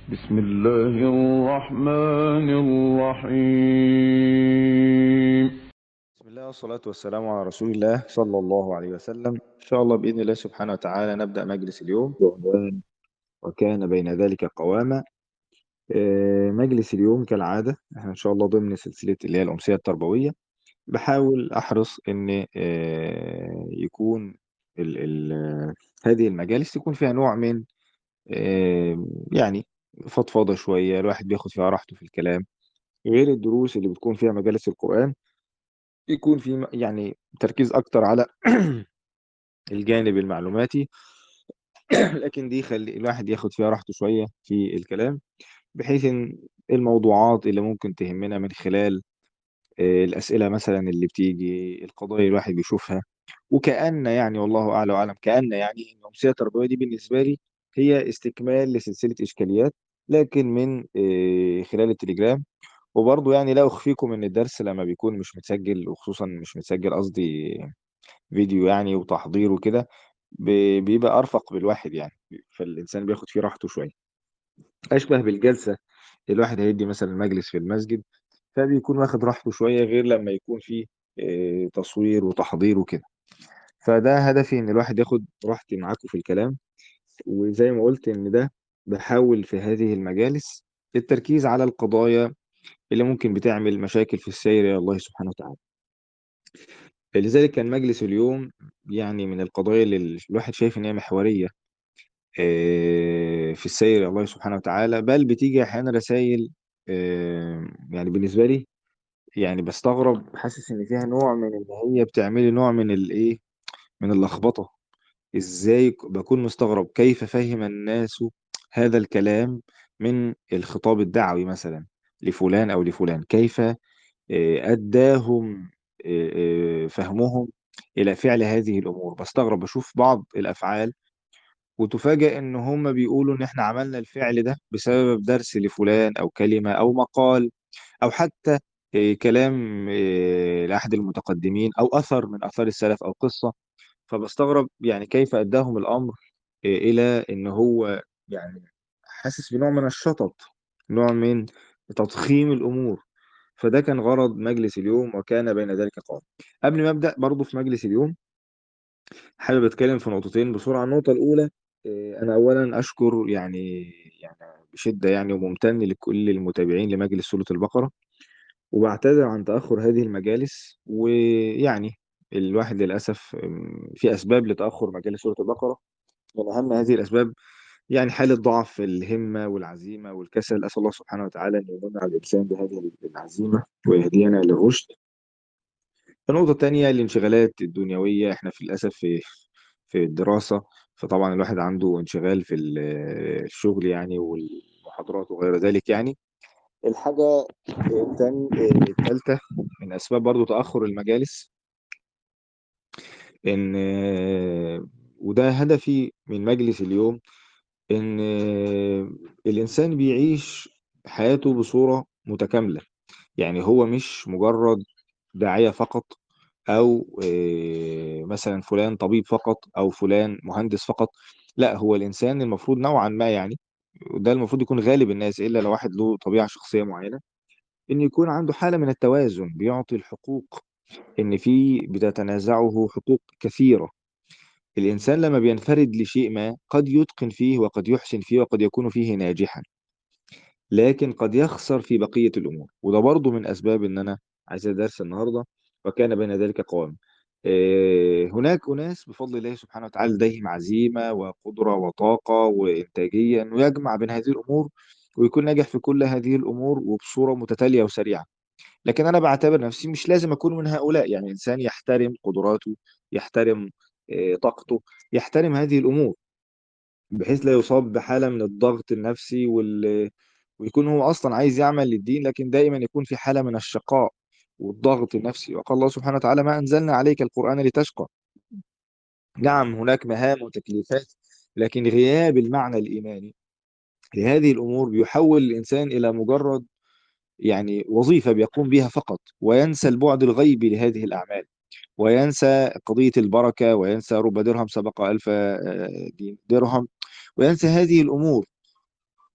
بسم الله الرحمن الرحيم بسم الله والصلاة والسلام على رسول الله صلى الله عليه وسلم إن شاء الله بإذن الله سبحانه وتعالى نبدأ مجلس اليوم بعنوان وكان بين ذلك قواما آه، مجلس اليوم كالعادة احنا إن شاء الله ضمن سلسلة اللي هي الأمسية التربوية بحاول أحرص إن آه، يكون ال ال هذه المجالس يكون فيها نوع من آه، يعني فضفاضة شوية الواحد بياخد فيها راحته في الكلام غير الدروس اللي بتكون فيها مجالس القرآن يكون في م- يعني تركيز أكتر على الجانب المعلوماتي لكن دي خلي الواحد ياخد فيها راحته شوية في الكلام بحيث إن الموضوعات اللي ممكن تهمنا من خلال آه، الأسئلة مثلا اللي بتيجي القضايا اللي الواحد بيشوفها وكأن يعني والله أعلى وأعلم كأن يعني إن الأمسية التربوية دي بالنسبة لي هي استكمال لسلسلة إشكاليات لكن من آه، خلال التليجرام وبرضه يعني لا أخفيكم إن الدرس لما بيكون مش متسجل وخصوصا مش متسجل قصدي فيديو يعني وتحضير وكده ب- بيبقى أرفق بالواحد يعني فالإنسان بياخد فيه راحته شوية أشبه بالجلسة الواحد هيدي مثلا مجلس في المسجد فبيكون واخد راحته شوية غير لما يكون فيه آه، تصوير وتحضير وكده فده هدفي إن الواحد ياخد راحتي معاكم في الكلام وزي ما قلت إن ده بحاول في هذه المجالس التركيز على القضايا اللي ممكن بتعمل مشاكل في السير إلى الله سبحانه وتعالى لذلك كان مجلس اليوم يعني من القضايا اللي الواحد شايف إن هي محورية آه، في السير إلى الله سبحانه وتعالى بل بتيجي أحيانا رسائل يعني بالنسبة لي يعني بستغرب حاسس إن فيها نوع من إن هي بتعملي نوع من الإيه من اللخبطة إزاي ك- بكون مستغرب كيف فهم الناس هذا الكلام من الخطاب الدعوي مثلا لفلان أو لفلان كيف آه، أداهم آه، آه، فهمهم إلى فعل هذه الأمور بستغرب بشوف بعض الأفعال وتفاجأ إن هم بيقولوا إن إحنا عملنا الفعل ده بسبب درس لفلان أو كلمة أو مقال أو حتى آه، كلام آه، لأحد المتقدمين أو أثر من آثار السلف أو قصة فبستغرب يعني كيف أداهم الأمر آه، إلى إن هو يعني حاسس بنوع من الشطط نوع من تضخيم الأمور فده كان غرض مجلس اليوم وكان بين ذلك قام قبل ما أبدأ برضه في مجلس اليوم حابب أتكلم في نقطتين بسرعة النقطة الأولى آه، أنا أولا أشكر يعني يعني بشدة يعني وممتن لكل المتابعين لمجلس سورة البقرة وبعتذر عن تأخر هذه المجالس ويعني الواحد للأسف أم، في أسباب لتأخر مجالس سورة البقرة من أهم هذه الأسباب يعني حالة ضعف في الهمة والعزيمة والكسل أسأل الله سبحانه وتعالى أن يمن على الإنسان بهذه العزيمة ويهدينا للرشد النقطة الثانية الانشغالات الدنيوية احنا في للأسف في في الدراسة فطبعا الواحد عنده انشغال في ال- الشغل يعني والمحاضرات وغير ذلك يعني الحاجة التانية الثالثة من أسباب برضو تأخر المجالس إن وده هدفي من مجلس اليوم إن الإنسان بيعيش حياته بصورة متكاملة يعني هو مش مجرد داعية فقط أو آه، مثلا فلان طبيب فقط أو فلان مهندس فقط لا هو الإنسان المفروض نوعا ما يعني وده المفروض يكون غالب الناس إلا لو واحد له طبيعة شخصية معينة إن يكون عنده حالة من التوازن بيعطي الحقوق إن في بتتنازعه حقوق كثيرة الإنسان لما بينفرد لشيء ما قد يتقن فيه وقد يحسن فيه وقد يكون فيه ناجحا لكن قد يخسر في بقية الأمور وده برضو من أسباب إن أنا عايز درس النهاردة وكان بين ذلك قوام آه، هناك أناس بفضل الله سبحانه وتعالى لديهم عزيمة وقدرة وطاقة وإنتاجية إنه يجمع بين هذه الأمور ويكون ناجح في كل هذه الأمور وبصورة متتالية وسريعة لكن أنا بعتبر نفسي مش لازم أكون من هؤلاء يعني إنسان يحترم قدراته يحترم آه، طاقته يحترم هذه الأمور بحيث لا يصاب بحالة من الضغط النفسي وال... ويكون هو أصلا عايز يعمل للدين لكن دائما يكون في حالة من الشقاء والضغط النفسي وقال الله سبحانه وتعالى ما أنزلنا عليك القرآن لتشقى نعم هناك مهام وتكليفات لكن غياب المعنى الإيماني لهذه الأمور بيحول الإنسان إلى مجرد يعني وظيفة بيقوم بها فقط وينسى البعد الغيبي لهذه الأعمال وينسى قضية البركة وينسى رب درهم سبق ألف آه، دين- درهم وينسى هذه الأمور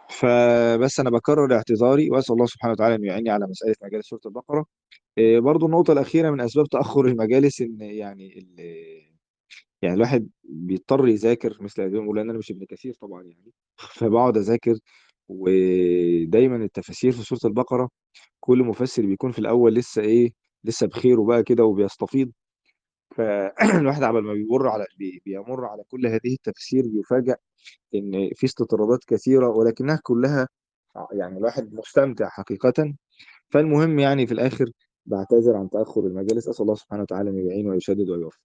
فبس انا بكرر اعتذاري واسال الله سبحانه وتعالى ان يعيني على مساله مجالس سوره البقره إيه، برضو النقطه الاخيره من اسباب تاخر المجالس ان يعني ال- يعني الواحد بيضطر يذاكر مثل هذه الامور لان انا مش ابن كثير طبعا يعني فبقعد اذاكر ودايما التفاسير في سوره البقره كل مفسر بيكون في الاول لسه ايه لسه بخيره بقى كده وبيستفيض فالواحد على ما بيمر على بي- بيمر على كل هذه التفاسير بيفاجأ ان في استطرادات كثيره ولكنها كلها يعني الواحد مستمتع حقيقه فالمهم يعني في الاخر بعتذر عن تاخر المجالس اسال الله سبحانه وتعالى ان يعين ويسدد ويوفق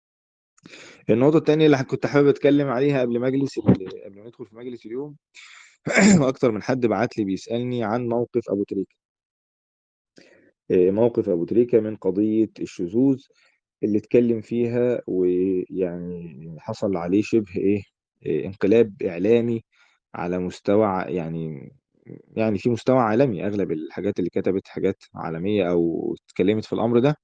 النقطه الثانيه اللي كنت حابب اتكلم عليها قبل مجلس قبل ما ندخل في مجلس اليوم واكتر من حد بعت لي بيسالني عن موقف ابو تريكه إيه، موقف ابو تريكه من قضيه الشذوذ اللي اتكلم فيها ويعني حصل عليه شبه ايه إيه، انقلاب اعلامي على مستوى ع- يعني يعني في مستوى عالمي اغلب الحاجات اللي كتبت حاجات عالمية او اتكلمت في الامر ده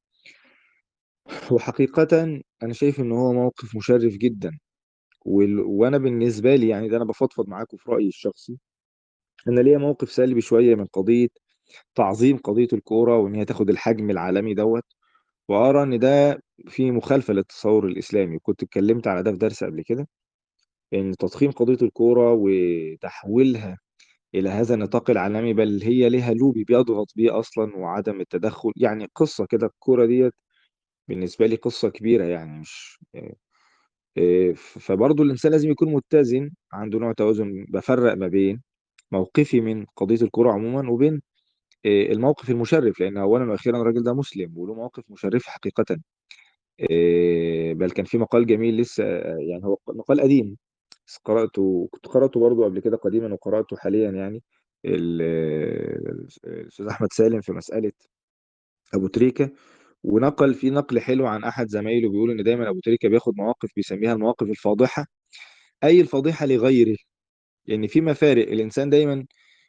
وحقيقة انا شايف ان هو موقف مشرف جدا وال... وانا بالنسبة لي يعني ده انا بفضفض معاكم في رأيي الشخصي انا ليا موقف سلبي شوية من قضية تعظيم قضية الكورة وان هي تاخد الحجم العالمي دوت وارى ان ده في مخالفة للتصور الاسلامي وكنت اتكلمت على ده في درس قبل كده ان تضخيم قضية الكورة وتحويلها الى هذا النطاق العالمي بل هي ليها لوبي بيضغط بيه اصلا وعدم التدخل يعني قصة كده الكورة ديت بالنسبة لي قصة كبيرة يعني مش إيه، فبرضه الانسان لازم يكون متزن عنده نوع توازن بفرق ما بين موقفي من قضية الكورة عموما وبين إيه، الموقف المشرف لان اولا واخيرا الراجل ده مسلم وله مواقف مشرفة حقيقة إيه، بل كان في مقال جميل لسه يعني هو مقال قديم بس قرأته كنت قرأته برضو قبل كده قديما وقرأته حاليا يعني ال- الأستاذ أحمد سالم في مسألة أبو تريكة ونقل في نقل حلو عن أحد زمايله بيقول إن دايما أبو تريكة بياخد مواقف بيسميها المواقف الفاضحة أي الفاضحة لغيره يعني في مفارق الإنسان دايما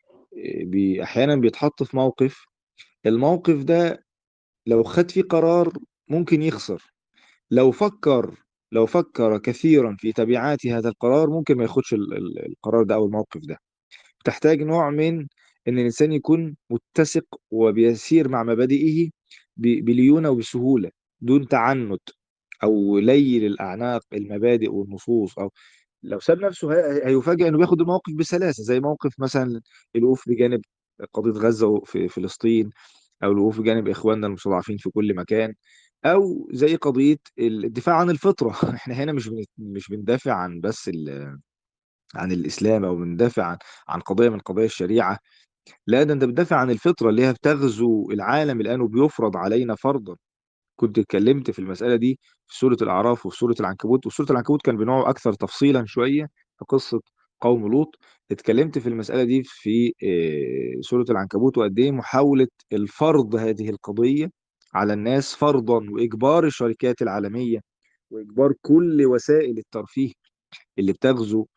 بي أحيانا بيتحط في موقف الموقف ده لو خد فيه قرار ممكن يخسر لو فكر لو فكر كثيرا في تبعات هذا القرار ممكن ما ياخدش ال- ال- القرار ده او الموقف ده تحتاج نوع من ان الانسان يكون متسق وبيسير مع مبادئه ب- بليونة وبسهولة دون تعنت او ليل الاعناق المبادئ والنصوص او لو ساب نفسه هي- هيفاجئ انه بياخد الموقف بسلاسة زي موقف مثلا الوقوف بجانب قضية غزة وفي فلسطين او الوقوف بجانب اخواننا المستضعفين في كل مكان او زي قضيه الدفاع عن الفطره احنا هنا مش بن- مش بندافع عن بس ال- عن الاسلام او بندافع عن عن قضيه من قضايا الشريعه لا ده انت بتدافع عن الفطره اللي هي بتغزو العالم الان وبيفرض علينا فرضا كنت اتكلمت في المساله دي في سوره الاعراف وفي سوره العنكبوت وسوره العنكبوت كان بنوع اكثر تفصيلا شويه في قصه قوم لوط اتكلمت في المساله دي في آه، سوره العنكبوت وقد ايه محاوله الفرض هذه القضيه على الناس فرضا واجبار الشركات العالميه واجبار كل وسائل الترفيه اللي بتغزو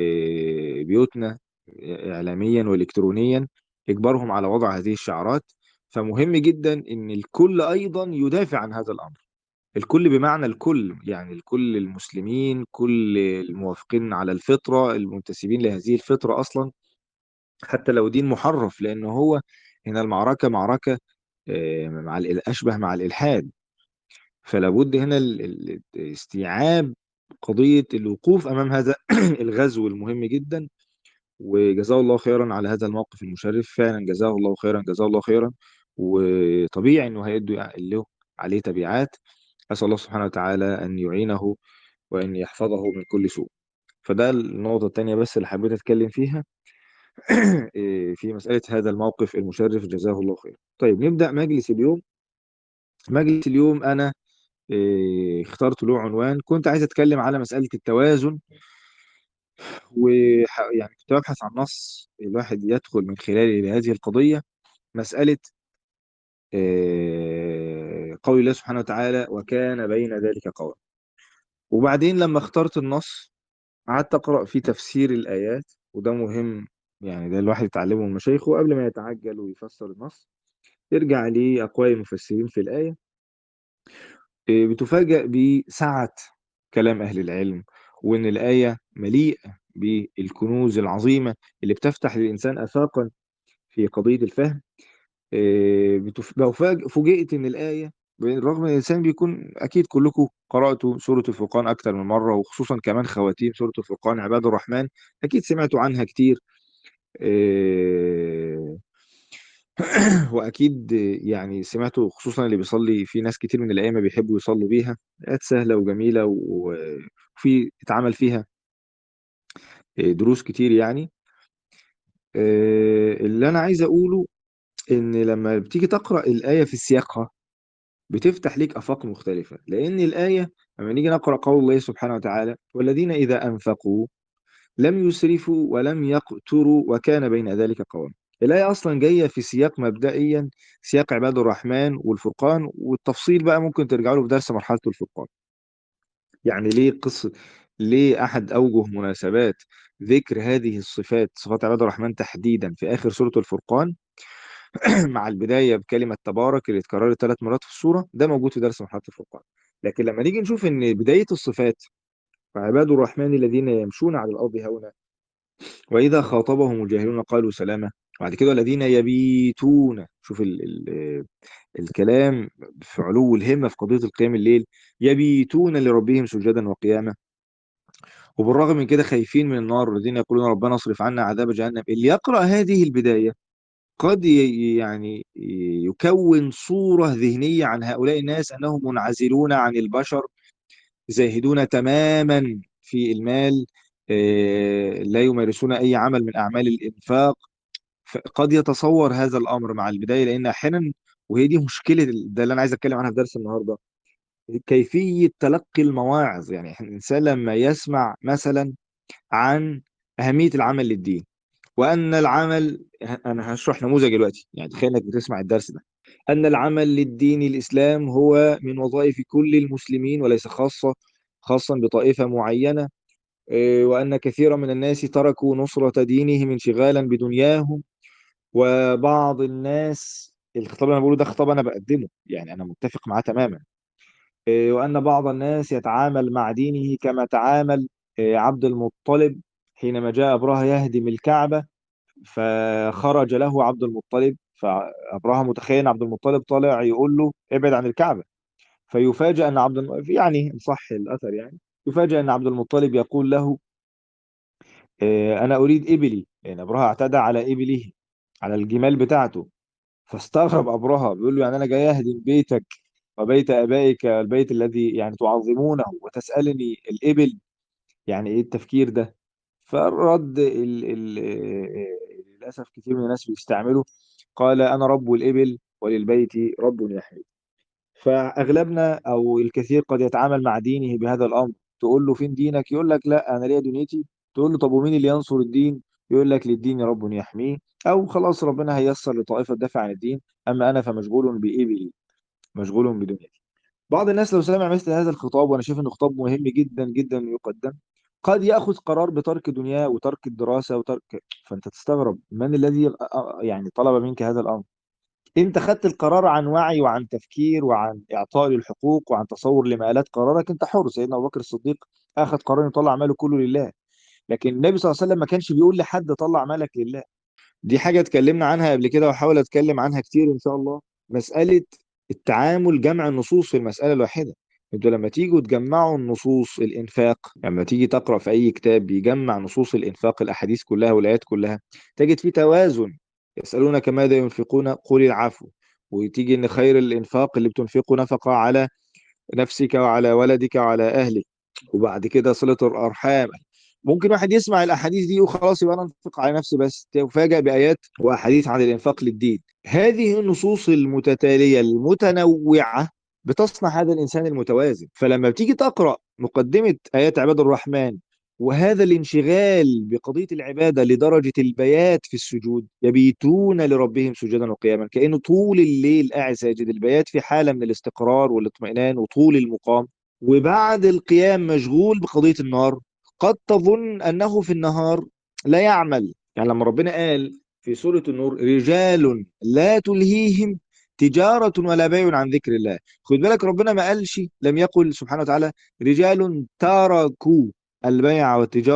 آه، بيوتنا اعلاميا والكترونيا اجبارهم على وضع هذه الشعارات فمهم جدا ان الكل ايضا يدافع عن هذا الامر الكل بمعنى الكل يعني الكل المسلمين كل الموافقين على الفطرة المنتسبين لهذه الفطرة أصلا حتى لو دين محرف لأن هو هنا المعركة معركة آه، مع الإل- أشبه مع الإلحاد فلا بد هنا ال- ال- استيعاب قضية الوقوف أمام هذا الغزو المهم جدا وجزاه الله خيرا على هذا الموقف المشرف فعلا جزاه الله خيرا جزاه الله خيرا وطبيعي انه هيدوا له عليه تبعات اسال الله سبحانه وتعالى ان يعينه وان يحفظه من كل سوء فده النقطه الثانيه بس اللي حبيت اتكلم فيها إيه، في مساله هذا الموقف المشرف جزاه الله خيرا طيب نبدا مجلس اليوم مجلس اليوم انا إيه، اخترت له عنوان كنت عايز اتكلم على مساله التوازن ويعني كنت ببحث عن نص الواحد يدخل من خلاله لهذه القضية مسألة آه، قول الله سبحانه وتعالى وكان بين ذلك قول وبعدين لما اخترت النص قعدت أقرأ في تفسير الآيات وده مهم يعني ده الواحد يتعلمه من مشايخه قبل ما يتعجل ويفسر النص يرجع لأقوال المفسرين في الآية آه، بتفاجأ بسعة كلام أهل العلم وإن الآية مليئة بالكنوز العظيمة اللي بتفتح للإنسان آفاقا في قضية الفهم آه، بتف- بفاج- فوجئت إن الآية بالرغم إن الإنسان بيكون أكيد كلكم قرأتوا سورة الفرقان أكتر من مرة وخصوصا كمان خواتيم سورة الفرقان عباد الرحمن أكيد سمعتوا عنها كتير آه، واكيد يعني سمعتوا خصوصا اللي بيصلي في ناس كتير من الائمه بيحبوا يصلوا بيها ايات سهله وجميله و- وفي اتعمل فيها دروس كتير يعني آه، اللي انا عايز اقوله ان لما بتيجي تقرا الايه في سياقها بتفتح ليك افاق مختلفه لان الايه لما نيجي نقرا قول الله سبحانه وتعالى والذين اذا انفقوا لم يسرفوا ولم يقتروا وكان بين ذلك قواما الآية أصلا جاية في سياق مبدئيا سياق عباد الرحمن والفرقان والتفصيل بقى ممكن ترجعوا له في درس مرحلة الفرقان يعني ليه قصة ليه أحد أوجه مناسبات ذكر هذه الصفات صفات عباد الرحمن تحديدا في آخر سورة الفرقان مع البداية بكلمة تبارك اللي اتكررت ثلاث مرات في السورة ده موجود في درس مرحلة الفرقان لكن لما نيجي نشوف إن بداية الصفات وعباد الرحمن الذين يمشون على الأرض هونا وإذا خاطبهم الجاهلون قالوا سلاما بعد كده الذين يبيتون شوف ال ال الكلام في علو الهمة في قضية القيام الليل يبيتون لربهم سجدا وقياما وبالرغم من كده خايفين من النار الذين يقولون ربنا اصرف عنا عذاب جهنم اللي يقرأ هذه البداية قد ي- يعني يكون صورة ذهنية عن هؤلاء الناس أنهم منعزلون عن البشر زاهدون تماما في المال آه، لا يمارسون أي عمل من أعمال الإنفاق قد يتصور هذا الأمر مع البداية لأن أحيانا وهي دي مشكلة ال- ده اللي أنا عايز أتكلم عنها في درس النهاردة كيفية تلقي المواعظ يعني إحنا الإنسان لما يسمع مثلا عن أهمية العمل للدين وأن العمل أنا هشرح نموذج دلوقتي يعني تخيل إنك بتسمع الدرس ده أن العمل للدين الإسلام هو من وظائف كل المسلمين وليس خاصة خاصا بطائفة معينة إيه، وأن كثيرا من الناس تركوا نصرة دينهم انشغالا بدنياهم وبعض الناس الخطاب اللي انا بقوله ده خطاب انا بقدمه يعني انا متفق معاه تماما إيه، وان بعض الناس يتعامل مع دينه كما تعامل إيه، عبد المطلب حينما جاء ابرهة يهدم الكعبة فخرج له عبد المطلب فابرهة متخيل عبد المطلب طالع يقول له ابعد عن الكعبة فيفاجأ ان عبد الم... يعني إن صح الاثر يعني يفاجأ ان عبد المطلب يقول له إيه، انا اريد ابلي لان ابرهة اعتدى على ابله على الجمال بتاعته فاستغرب أبرهة بيقول له يعني أنا جاي أهدم بيتك وبيت آبائك البيت الذي يعني تعظمونه وتسألني الإبل يعني إيه التفكير ده فالرد ال ال للأسف كثير من الناس بيستعمله قال أنا رب الإبل وللبيت رب يحمي فأغلبنا أو الكثير قد يتعامل مع دينه بهذا الأمر تقول له فين دينك يقول لك لا أنا ليا دنيتي تقول له طب ومين اللي ينصر الدين يقول لك للدين رب يحميه أو خلاص ربنا هيسر لطائفة تدافع عن الدين أما أنا فمشغول بإبلي مشغول بدنيتي بعض الناس لو سمع مثل هذا الخطاب وأنا شايف إنه خطاب مهم جدا جدا يقدم قد يأخذ قرار بترك دنياه وترك الدراسة وترك فأنت تستغرب من الذي يعني طلب منك هذا الأمر انت خدت القرار عن وعي وعن تفكير وعن اعطاء للحقوق وعن تصور لمآلات قرارك انت حر سيدنا ابو بكر الصديق اخذ قرار يطلع ماله كله لله لكن النبي صلى الله عليه وسلم ما كانش بيقول لحد طلع مالك لله دي حاجة اتكلمنا عنها قبل كده وحاول اتكلم عنها كتير ان شاء الله مسألة التعامل جمع النصوص في المسألة الواحدة انتوا لما تيجوا تجمعوا النصوص الانفاق لما تيجي تقرأ في اي كتاب بيجمع نصوص الانفاق الاحاديث كلها والايات كلها تجد في توازن يسألونك ماذا ينفقون قل العفو وتيجي ان خير الانفاق اللي بتنفقه نفقة على نفسك وعلى ولدك وعلى اهلك وبعد كده صلة الارحام ممكن واحد يسمع الاحاديث دي وخلاص يبقى انا انفق على نفسي بس تفاجأ بايات واحاديث عن الانفاق للدين هذه النصوص المتتالية المتنوعة بتصنع هذا الانسان المتوازن فلما بتيجي تقرأ مقدمة ايات عباد الرحمن وهذا الانشغال بقضية العبادة لدرجة البيات في السجود يبيتون لربهم سجدا وقياما كأنه طول الليل قاعد ساجد البيات في حالة من الاستقرار والاطمئنان وطول المقام وبعد القيام مشغول بقضية النار قد تظن أنه في النهار لا يعمل يعني لما ربنا قال في سورة النور رجال لا تلهيهم تجارة ولا بيع عن ذكر الله خد بالك ربنا ما قالش لم يقل سبحانه وتعالى رجال تركوا البيع والتجارة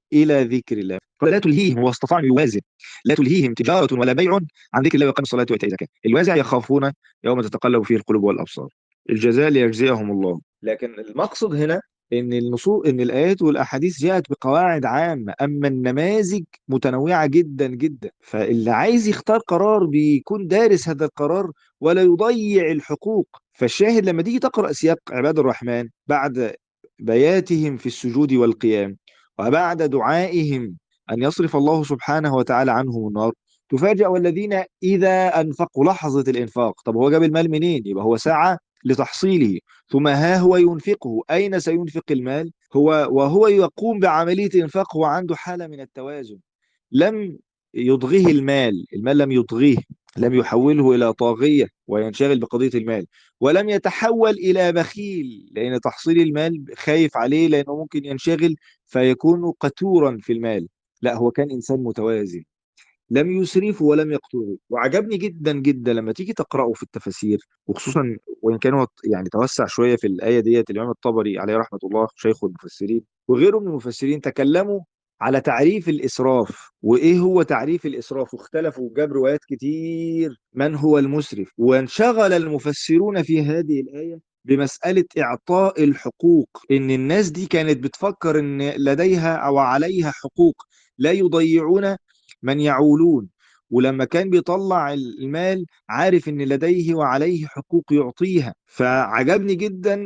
إلى ذكر الله لا تلهيهم هو استطاع أن يوازن لا تلهيهم تجارة ولا بيع عن ذكر الله وإقام الصلاة وإيتاء الزكاة الوازع يخافون يوم تتقلب فيه القلوب والأبصار الجزاء ليجزيهم الله لكن المقصد هنا ان النصوص ان الايات والاحاديث جاءت بقواعد عامه اما النماذج متنوعه جدا جدا فاللي عايز يختار قرار بيكون دارس هذا القرار ولا يضيع الحقوق فالشاهد لما تيجي تقرا سياق عباد الرحمن بعد بياتهم في السجود والقيام وبعد دعائهم ان يصرف الله سبحانه وتعالى عنهم النار تفاجأ والذين إذا أنفقوا لحظة الإنفاق طب هو جاب المال منين يبقى هو سعى لتحصيله ثم ها هو ينفقه أين سينفق المال هو وهو يقوم بعملية الإنفاق هو عنده حالة من التوازن لم يضغيه المال المال لم يضغيه لم يحوله إلى طاغية وينشغل بقضية المال ولم يتحول إلى بخيل لأن تحصيل المال خايف عليه لأنه ممكن ينشغل فيكون قتورا في المال لا هو كان إنسان متوازن لم يسرفوا ولم يقتروا وعجبني جدا جدا لما تيجي تقرأه في التفاسير وخصوصا وإن كان هو يعني توسع شوية في الآية ديت الإمام الطبري عليه رحمة الله شيخ المفسرين وغيره من المفسرين تكلموا على تعريف الإسراف وإيه هو تعريف الإسراف واختلفوا وجاب روايات كتير من هو المسرف وانشغل المفسرون في هذه الآية بمسألة إعطاء الحقوق إن الناس دي كانت بتفكر إن لديها أو عليها حقوق لا يضيعون من يعولون ولما كان بيطلع المال عارف ان لديه وعليه حقوق يعطيها فعجبني جدا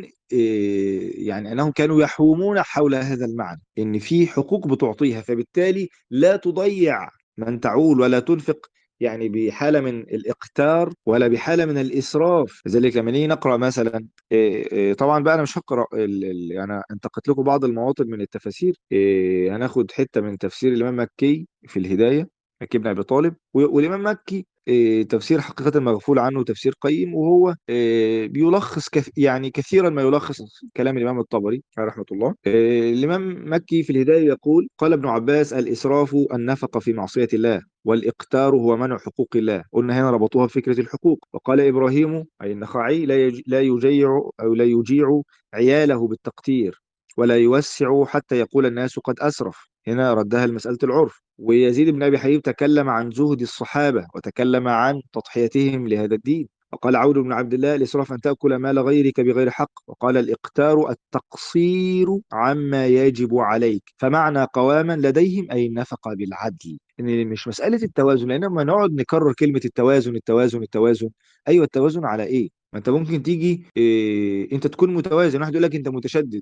يعني انهم كانوا يحومون حول هذا المعنى ان في حقوق بتعطيها فبالتالي لا تضيع من تعول ولا تنفق يعني بحالة من الإقتار ولا بحالة من الإسراف لذلك لما نيجي نقرأ مثلا طبعا بقى أنا مش هقرأ أنا انتقدت لكم بعض المواطن من التفاسير هناخد حتة من تفسير الإمام مكي في الهداية مكي بن أبي طالب والإمام مكي تفسير حقيقة مغفول عنه تفسير قيم وهو بيلخص كث يعني كثيرا ما يلخص كلام الإمام الطبري رحمة الله الإمام مكي في الهداية يقول قال ابن عباس الإسراف النفقة في معصية الله والإقتار هو منع حقوق الله قلنا هنا ربطوها بفكرة الحقوق وقال إبراهيم أي النخعي لا لا يجيع أو لا يجيع عياله بالتقتير ولا يوسع حتى يقول الناس قد أسرف هنا ردها لمسألة العرف ويزيد بن أبي حبيب تكلم عن زهد الصحابة وتكلم عن تضحيتهم لهذا الدين وقال عود بن عبد الله الإسراف أن تأكل مال غيرك بغير حق وقال الإقتار التقصير عما يجب عليك فمعنى قواما لديهم أي النفقة بالعدل إن مش مسألة التوازن لأن لما نقعد نكرر كلمة التوازن التوازن التوازن أيوة التوازن على إيه؟ ما أنت ممكن تيجي إيه أنت تكون متوازن واحد يقول لك أنت متشدد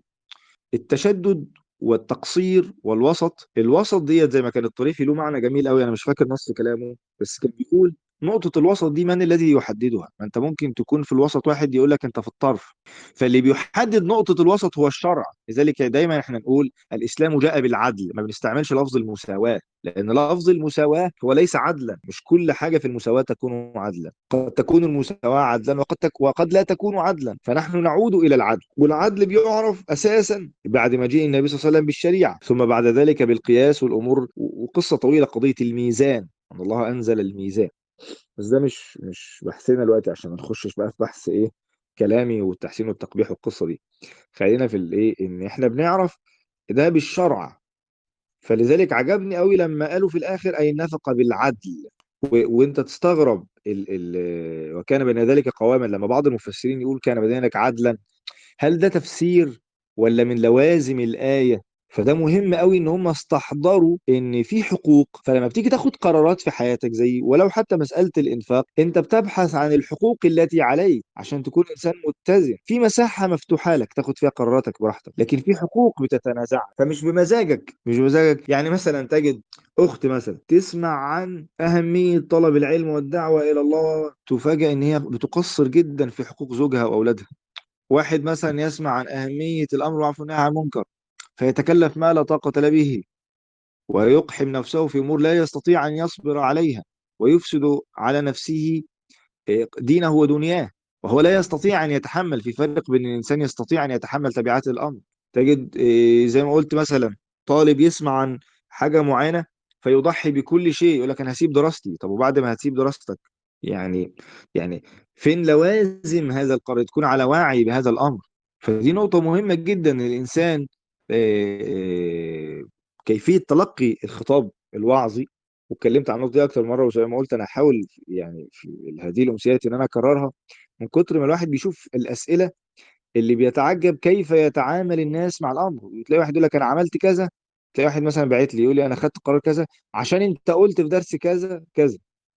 التشدد والتقصير والوسط الوسط ديت زي ما كان الطريفي له معنى جميل قوي انا مش فاكر نص كلامه بس كان بيقول نقطة الوسط دي من الذي يحددها؟ ما انت ممكن تكون في الوسط واحد يقول لك انت في الطرف فاللي بيحدد نقطة الوسط هو الشرع لذلك دايما احنا نقول الاسلام جاء بالعدل ما بنستعملش لفظ المساواة لان لفظ المساواة هو ليس عدلا مش كل حاجة في المساواة تكون عدلا قد تكون المساواة عدلا وقد تك... وقد لا تكون عدلا فنحن نعود الى العدل والعدل بيعرف اساسا بعد مجيء النبي صلى الله عليه وسلم بالشريعة ثم بعد ذلك بالقياس والامور وقصة طويلة قضية الميزان ان الله انزل الميزان بس ده مش مش بحثنا دلوقتي عشان ما نخشش بقى في بحث ايه كلامي والتحسين والتقبيح والقصه دي خلينا في الايه ان احنا بنعرف ده بالشرع فلذلك عجبني قوي لما قالوا في الاخر اي النفقه بالعدل و... وانت تستغرب ال... ال... وكان بين ذلك قواما لما بعض المفسرين يقول كان بين ذلك عدلا هل ده تفسير ولا من لوازم الايه فده مهم قوي ان هم استحضروا ان في حقوق فلما بتيجي تاخد قرارات في حياتك زي ولو حتى مساله الانفاق انت بتبحث عن الحقوق التي عليك عشان تكون انسان متزن في مساحه مفتوحه لك تاخد فيها قراراتك براحتك لكن في حقوق بتتنازعها فمش بمزاجك مش بمزاجك يعني مثلا تجد اخت مثلا تسمع عن اهميه طلب العلم والدعوه الى الله تفاجئ ان هي بتقصر جدا في حقوق زوجها واولادها واحد مثلا يسمع عن اهميه الامر بالمعروف والنهي عن المنكر فيتكلف ما لا طاقة له به ويقحم نفسه في أمور لا يستطيع أن يصبر عليها ويفسد على نفسه دينه ودنياه وهو لا يستطيع أن يتحمل في فرق بين الإنسان يستطيع أن يتحمل تبعات الأمر تجد زي ما قلت مثلا طالب يسمع عن حاجة معينة فيضحي بكل شيء يقول لك أنا هسيب دراستي طب وبعد ما هتسيب دراستك يعني يعني فين لوازم هذا القرار تكون على وعي بهذا الأمر فدي نقطة مهمة جدا الإنسان كيفيه تلقي الخطاب الوعظي واتكلمت عن النقطه دي اكتر مره وزي ما قلت انا هحاول يعني في هذه الامسيات ان انا اكررها من كتر ما الواحد بيشوف الاسئله اللي بيتعجب كيف يتعامل الناس مع الامر تلاقي واحد يقول لك انا عملت كذا تلاقي واحد مثلا باعت لي يقول لي انا خدت قرار كذا عشان انت قلت في درس كذا كذا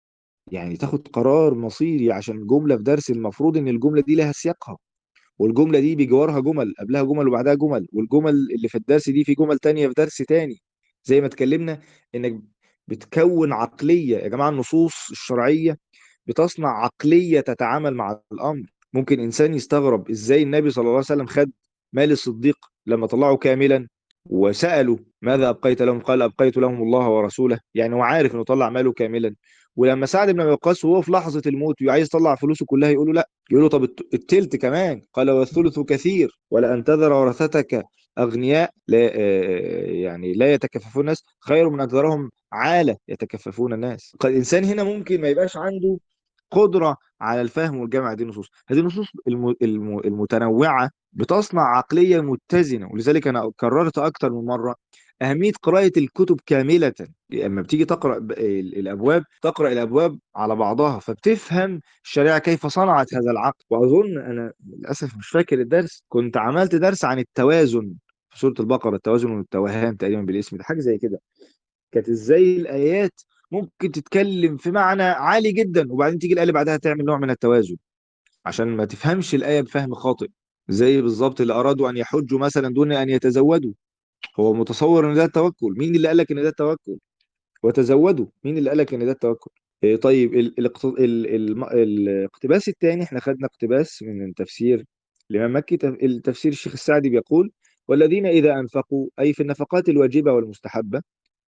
يعني تاخد قرار مصيري عشان جمله في درس المفروض ان الجمله دي لها سياقها والجمله دي بجوارها جمل قبلها جمل وبعدها جمل والجمل اللي في الدرس دي في جمل تانية في درس تاني زي ما اتكلمنا انك بتكون عقليه يا جماعه النصوص الشرعيه بتصنع عقليه تتعامل مع الامر ممكن انسان يستغرب ازاي النبي صلى الله عليه وسلم خد مال الصديق لما طلعه كاملا وسالوا ماذا ابقيت لهم قال ابقيت لهم الله ورسوله يعني هو عارف انه طلع ماله كاملا ولما سعد بن ابي وقاص وهو في لحظه الموت وعايز يطلع فلوسه كلها يقول له لا يقول له طب الت- التلت كمان قال والثلث كثير ولان تذر ورثتك اغنياء لا آه، يعني لا يتكففون الناس خير من ان تذرهم عاله يتكففون الناس قد الانسان هنا ممكن ما يبقاش عنده قدره على الفهم والجمع هذه النصوص هذه النصوص الم- الم- المتنوعه بتصنع عقليه متزنه ولذلك انا كررت اكثر من مره أهمية قراءة الكتب كاملة لما بتيجي تقرأ ب- ال- الأبواب تقرأ الأبواب على بعضها فبتفهم الشريعة كيف صنعت هذا العقد وأظن أنا للأسف مش فاكر الدرس كنت عملت درس عن التوازن في سورة البقرة التوازن والتوهان تقريبا بالاسم ده حاجة زي كده كانت إزاي الآيات ممكن تتكلم في معنى عالي جدا وبعدين تيجي الآية اللي بعدها تعمل نوع من التوازن عشان ما تفهمش الآية بفهم خاطئ زي بالظبط اللي أرادوا أن يحجوا مثلا دون أن يتزودوا هو متصور ان ده التوكل مين اللي قالك ان ده التوكل وتزودوا مين اللي قالك ان ده التوكل إيه طيب ال- الاقت- ال- الم- الاقتباس الثاني احنا خدنا اقتباس من تفسير الامام مكي تف- التفسير الشيخ السعدي بيقول والذين اذا انفقوا اي في النفقات الواجبه والمستحبه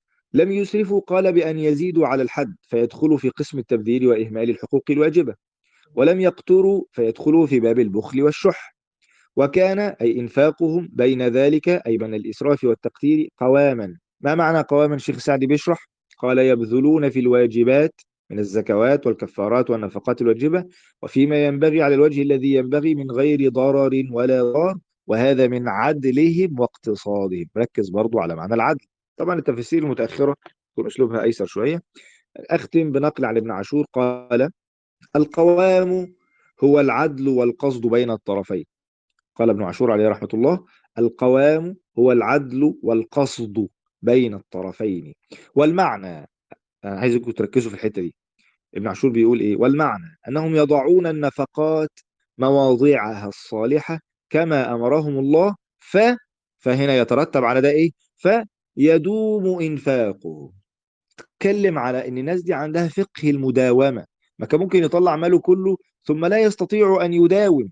لم يسرفوا قال بان يزيدوا على الحد فيدخلوا في قسم التبذير واهمال الحقوق الواجبه ولم يقتروا فيدخلوا في باب البخل والشح وكان أي إنفاقهم بين ذلك أي بين الإسراف والتقتير قواما ما معنى قواما الشيخ السعدي بيشرح قال يبذلون في الواجبات من الزكوات والكفارات والنفقات الواجبة وفيما ينبغي على الوجه الذي ينبغي من غير ضرر ولا ضار وهذا من عدلهم واقتصادهم ركز برضو على معنى العدل طبعا التفاسير المتأخرة تكون أسلوبها أيسر شوية أختم بنقل عن ابن عاشور قال القوام هو العدل والقصد بين الطرفين قال ابن عاشور عليه رحمة الله القوام هو العدل والقصد بين الطرفين والمعنى أنا عايزكم تركزوا في الحتة دي ابن عاشور بيقول إيه والمعنى أنهم يضعون النفقات مواضيعها الصالحة كما أمرهم الله ف فهنا يترتب على ده إيه فيدوم إنفاقه تكلم على ان الناس دي عندها فقه المداومه ما كان ممكن يطلع ماله كله ثم لا يستطيع ان يداوم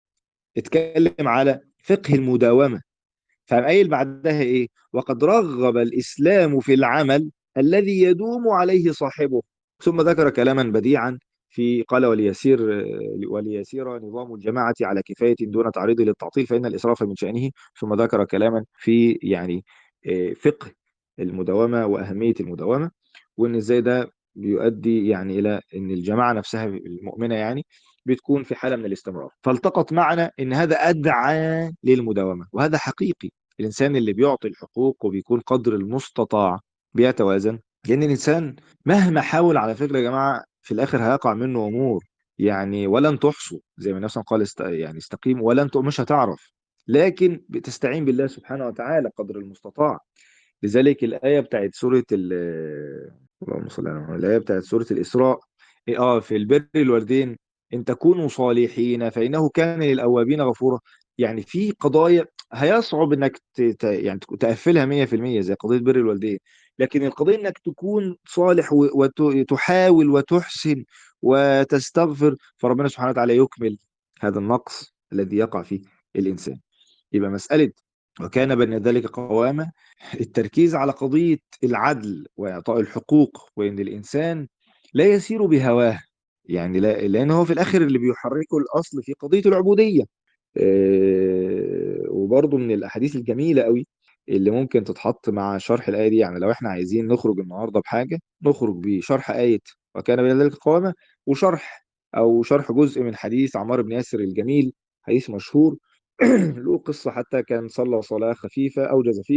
اتكلم على فقه المداومه فقام قايل بعدها ايه وقد رغب الاسلام في العمل الذي يدوم عليه صاحبه ثم ذكر كلاما بديعا في قال وليسير وليسير نظام الجماعة على كفاية دون تعريض للتعطيل فإن الإسراف من شأنه ثم ذكر كلاما في يعني آه، فقه المداومة وأهمية المداومة وإن إزاي ده بيؤدي يعني إلى إن الجماعة نفسها المؤمنة يعني بتكون في حالة من الاستمرار فالتقط معنا إن هذا أدعى للمداومة وهذا حقيقي الإنسان اللي بيعطي الحقوق وبيكون قدر المستطاع بيتوازن لأن الإنسان مهما حاول على فكرة يا جماعة في الآخر هيقع منه أمور يعني ولن تحصوا زي ما النبي صلى الله عليه وسلم قال است... يعني استقيم ولن ت... مش هتعرف لكن بتستعين بالله سبحانه وتعالى قدر المستطاع لذلك الآية بتاعت سورة ال اللهم صل على محمد الآية بتاعت سورة الإسراء إيه، اه في البر الوالدين إن تكونوا صالحين فإنه كان للأوابين غفورا يعني في قضايا هيصعب إنك ت... ت... يعني تقفلها 100% زي قضية بر الوالدين لكن القضية إنك تكون صالح وتحاول وتحسن وتستغفر فربنا سبحانه وتعالى يكمل هذا النقص الذي يقع فيه الإنسان يبقى مسألة وكان بين ذلك قواما التركيز على قضية العدل وإعطاء الحقوق وإن الإنسان لا يسير بهواه يعني لا لأن هو في الآخر اللي بيحركه الأصل في قضية العبودية آه، وبرضه من الأحاديث الجميلة قوي اللي ممكن تتحط مع شرح الآية دي يعني لو احنا عايزين نخرج النهاردة بحاجة نخرج بشرح آية وكان بين ذلك قواما وشرح أو شرح جزء من حديث عمار بن ياسر الجميل حديث مشهور له قصة حتى كان صلى صلاة خفيفة أوجز فيها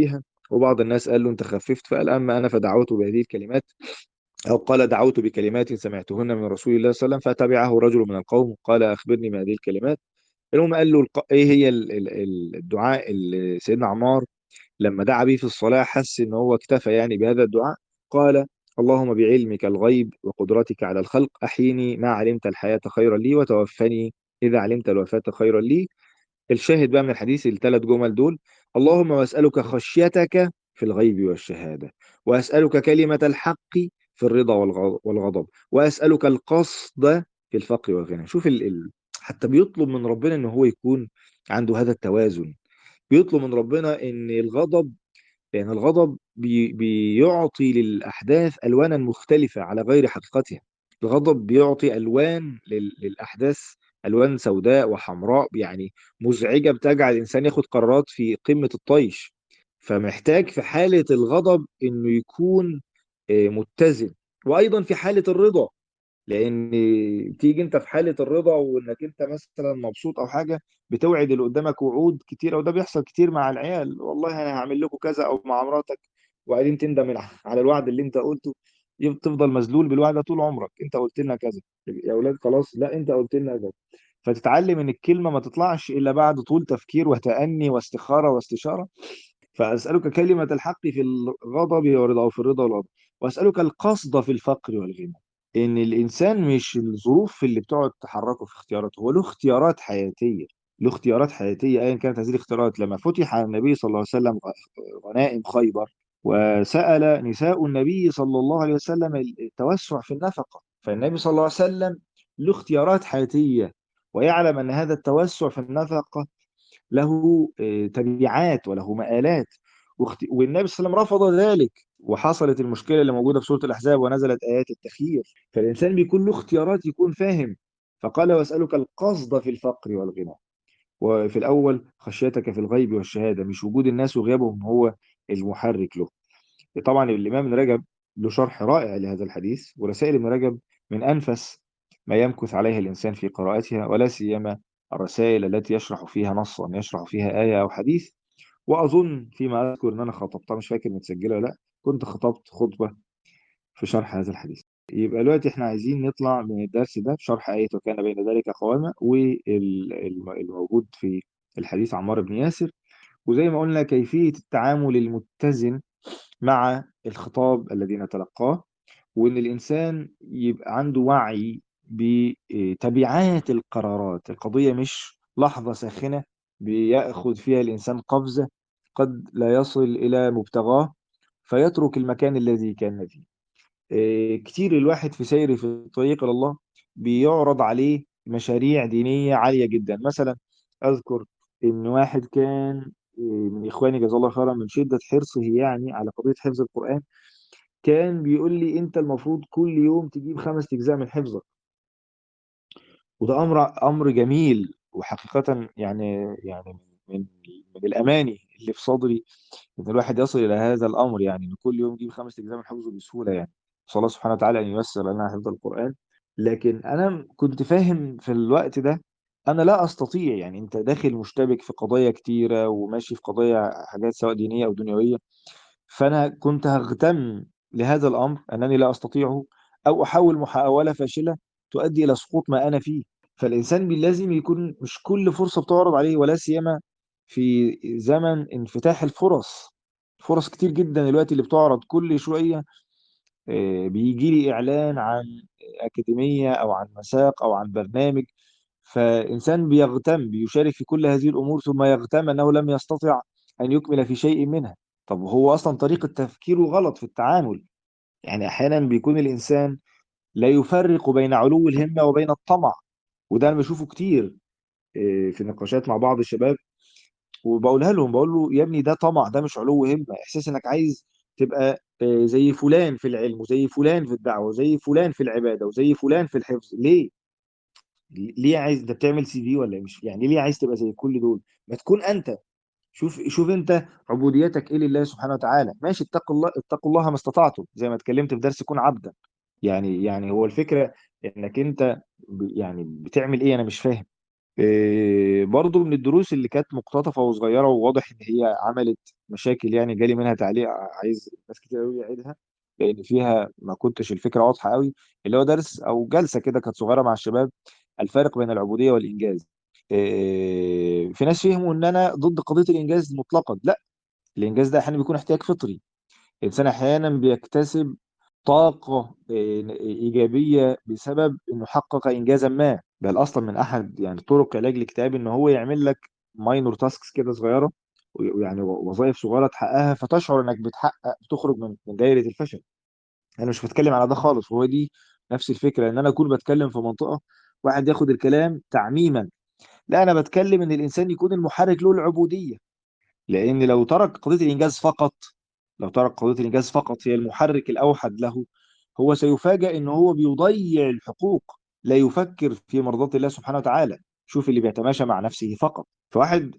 وبعض الناس قال له انت خففت فقال اما انا فدعوته بهذه الكلمات او قال دعوت بكلمات سمعتهن من رسول الله صلى الله عليه وسلم فتبعه رجل من القوم قال اخبرني بهذه الكلمات المهم قال له الق- ايه هي ال- ال- الدعاء اللي سيدنا عمار لما دعا به في الصلاة حس ان هو اكتفى يعني بهذا الدعاء قال اللهم بعلمك الغيب وقدرتك على الخلق احيني ما علمت الحياة خيرا لي وتوفني اذا علمت الوفاة خيرا لي الشاهد بقى من الحديث الثلاث جمل دول اللهم واسألك خشيتك في الغيب والشهادة واسألك كلمة الحق في الرضا والغ- والغضب واسألك القصد في الفقر والغنى شوف ال... ال... حتى بيطلب من ربنا ان هو يكون عنده هذا التوازن بيطلب من ربنا ان الغضب لان الغضب بي... بيعطي للاحداث الوانا مختلفة على غير حقيقتها الغضب بيعطي الوان لل... للاحداث الوان سوداء وحمراء يعني مزعجة بتجعل الانسان ياخد قرارات في قمة الطيش فمحتاج في حالة الغضب انه يكون آه، متزن وايضا في حالة الرضا لان تيجي انت في حاله الرضا وانك انت مثلا مبسوط او حاجه بتوعد اللي قدامك وعود كتيره وده بيحصل كتير مع العيال والله انا هعمل لكم كذا او مع مراتك وبعدين تندم على الوعد اللي انت قلته يب- تفضل مذلول بالوعد ده طول عمرك انت قلت لنا كذا يا اولاد خلاص لا انت قلت لنا كذا فتتعلم ان الكلمه ما تطلعش الا بعد طول تفكير وتأني واستخاره واستشاره فاسالك كلمه الحق في الغضب والرضا او في الرضا والغضب واسالك القصد في الفقر والغنى ان الانسان مش الظروف اللي بتقعد تحركه في اختياراته هو له اختيارات حياتيه له اختيارات حياتيه ايا كانت هذه الاختيارات لما فتح على النبي صلى الله عليه وسلم غنائم خيبر وسأل نساء النبي صلى الله عليه وسلم التوسع في النفقه فالنبي صلى الله عليه وسلم له اختيارات حياتيه ويعلم ان هذا التوسع في النفقه له آه، تبعات وله مآلات واخت- والنبي صلى الله عليه وسلم رفض ذلك وحصلت المشكلة اللي موجودة في سورة الأحزاب ونزلت آيات التخيير فالإنسان بيكون له اختيارات يكون فاهم فقال وأسألك القصد في الفقر والغنى وفي الأول خشيتك في الغيب والشهادة مش وجود الناس وغيابهم هو المحرك له طبعا الإمام ابن رجب له شرح رائع لهذا الحديث ورسائل ابن رجب من أنفس ما يمكث عليها الإنسان في قراءتها ولا سيما الرسائل التي يشرح فيها نصا يشرح فيها آية أو حديث وأظن فيما أذكر إن أنا خطبتها مش فاكر متسجلة ولا لأ كنت خطبت خطبة في شرح هذا الحديث يبقى دلوقتي احنا عايزين نطلع من الدرس ده بشرح آية وكان بين ذلك قوامة والموجود في الحديث عمار بن ياسر وزي ما قلنا كيفية التعامل المتزن مع الخطاب الذي نتلقاه وإن الإنسان يبقى عنده وعي بتبعات القرارات القضية مش لحظة ساخنة بيأخذ فيها الإنسان قفزة قد لا يصل إلى مبتغاه فيترك المكان الذي كان فيه إيه، كتير الواحد في سيره في الطريق إلى الله بيعرض عليه مشاريع دينية عالية جدا مثلا أذكر إن واحد كان إيه، من إخواني جزاه الله خيرا من شدة حرصه يعني على قضية حفظ القرآن كان بيقول لي أنت المفروض كل يوم تجيب خمس أجزاء من حفظك وده أمر أمر جميل وحقيقة يعني يعني من من الأماني اللي في صدري إن الواحد يصل إلى هذا الأمر يعني إن كل يوم يجيب خمس أجزاء من حفظه بسهولة يعني نسأل الله سبحانه وتعالى أن ييسر لنا حفظ القرآن لكن أنا كنت فاهم في الوقت ده أنا لا أستطيع يعني أنت داخل مشتبك في قضايا كتيرة وماشي في قضايا حاجات سواء دينية أو دنيوية فأنا كنت هغتم لهذا الأمر أنني لا أستطيعه أو أحاول محاولة فاشلة تؤدي إلى سقوط ما أنا فيه فالإنسان لازم يكون مش كل فرصة بتعرض عليه ولا سيما في زمن انفتاح الفرص فرص كتير جدا دلوقتي اللي بتعرض كل شوية آه، بيجي لي إعلان عن أكاديمية أو عن مساق أو عن برنامج فإنسان بيغتم بيشارك في كل هذه الأمور ثم يغتم أنه لم يستطع أن يكمل في شيء منها طب هو أصلا طريقة تفكيره غلط في التعامل يعني أحيانا بيكون الإنسان لا يفرق بين علو الهمة وبين الطمع وده أنا بشوفه كتير آه، في نقاشات مع بعض الشباب وبقولها لهم بقول له يا ابني ده طمع ده مش علو همة احساس انك عايز تبقى آه، زي فلان في العلم وزي فلان في الدعوة وزي فلان في العبادة وزي فلان في الحفظ ليه ليه عايز ده بتعمل سي في ولا مش يعني ليه عايز تبقى زي كل دول ما تكون انت شوف شوف انت عبوديتك ايه لله سبحانه وتعالى ماشي اتقوا الله اتقوا الله ما استطعتم زي ما اتكلمت في درس كن عبدا يعني يعني هو الفكرة انك انت ب- يعني بتعمل ايه انا مش فاهم إيه برضو من الدروس اللي كانت مقتطفة وصغيرة وواضح ان هي عملت مشاكل يعني جالي منها تعليق عايز ناس كتير قوي يعيدها لان فيها ما كنتش الفكره واضحه قوي اللي هو درس او جلسه كده كانت صغيره مع الشباب الفارق بين العبوديه والانجاز إيه، في ناس فهموا ان انا ضد قضيه الانجاز مطلقا لا الانجاز ده احيانا بيكون احتياج فطري الانسان احيانا بيكتسب طاقه إيه، ايجابيه بسبب انه حقق انجازا ما بل اصلا من احد يعني طرق علاج الاكتئاب ان هو يعمل لك ماينور تاسكس كده صغيره ويعني وظائف صغيره تحققها فتشعر انك بتحقق بتخرج من من دايره الفشل انا مش بتكلم على ده خالص وهو دي نفس الفكره ان انا اكون بتكلم في منطقه واحد ياخد الكلام تعميما لا انا بتكلم ان الانسان يكون المحرك له العبوديه لان لو ترك قضيه الانجاز فقط لو ترك قضيه الانجاز فقط هي المحرك الاوحد له هو سيفاجأ ان هو بيضيع الحقوق لا يفكر في مرضاة الله سبحانه وتعالى شوف اللي بيتماشى مع نفسه فقط فواحد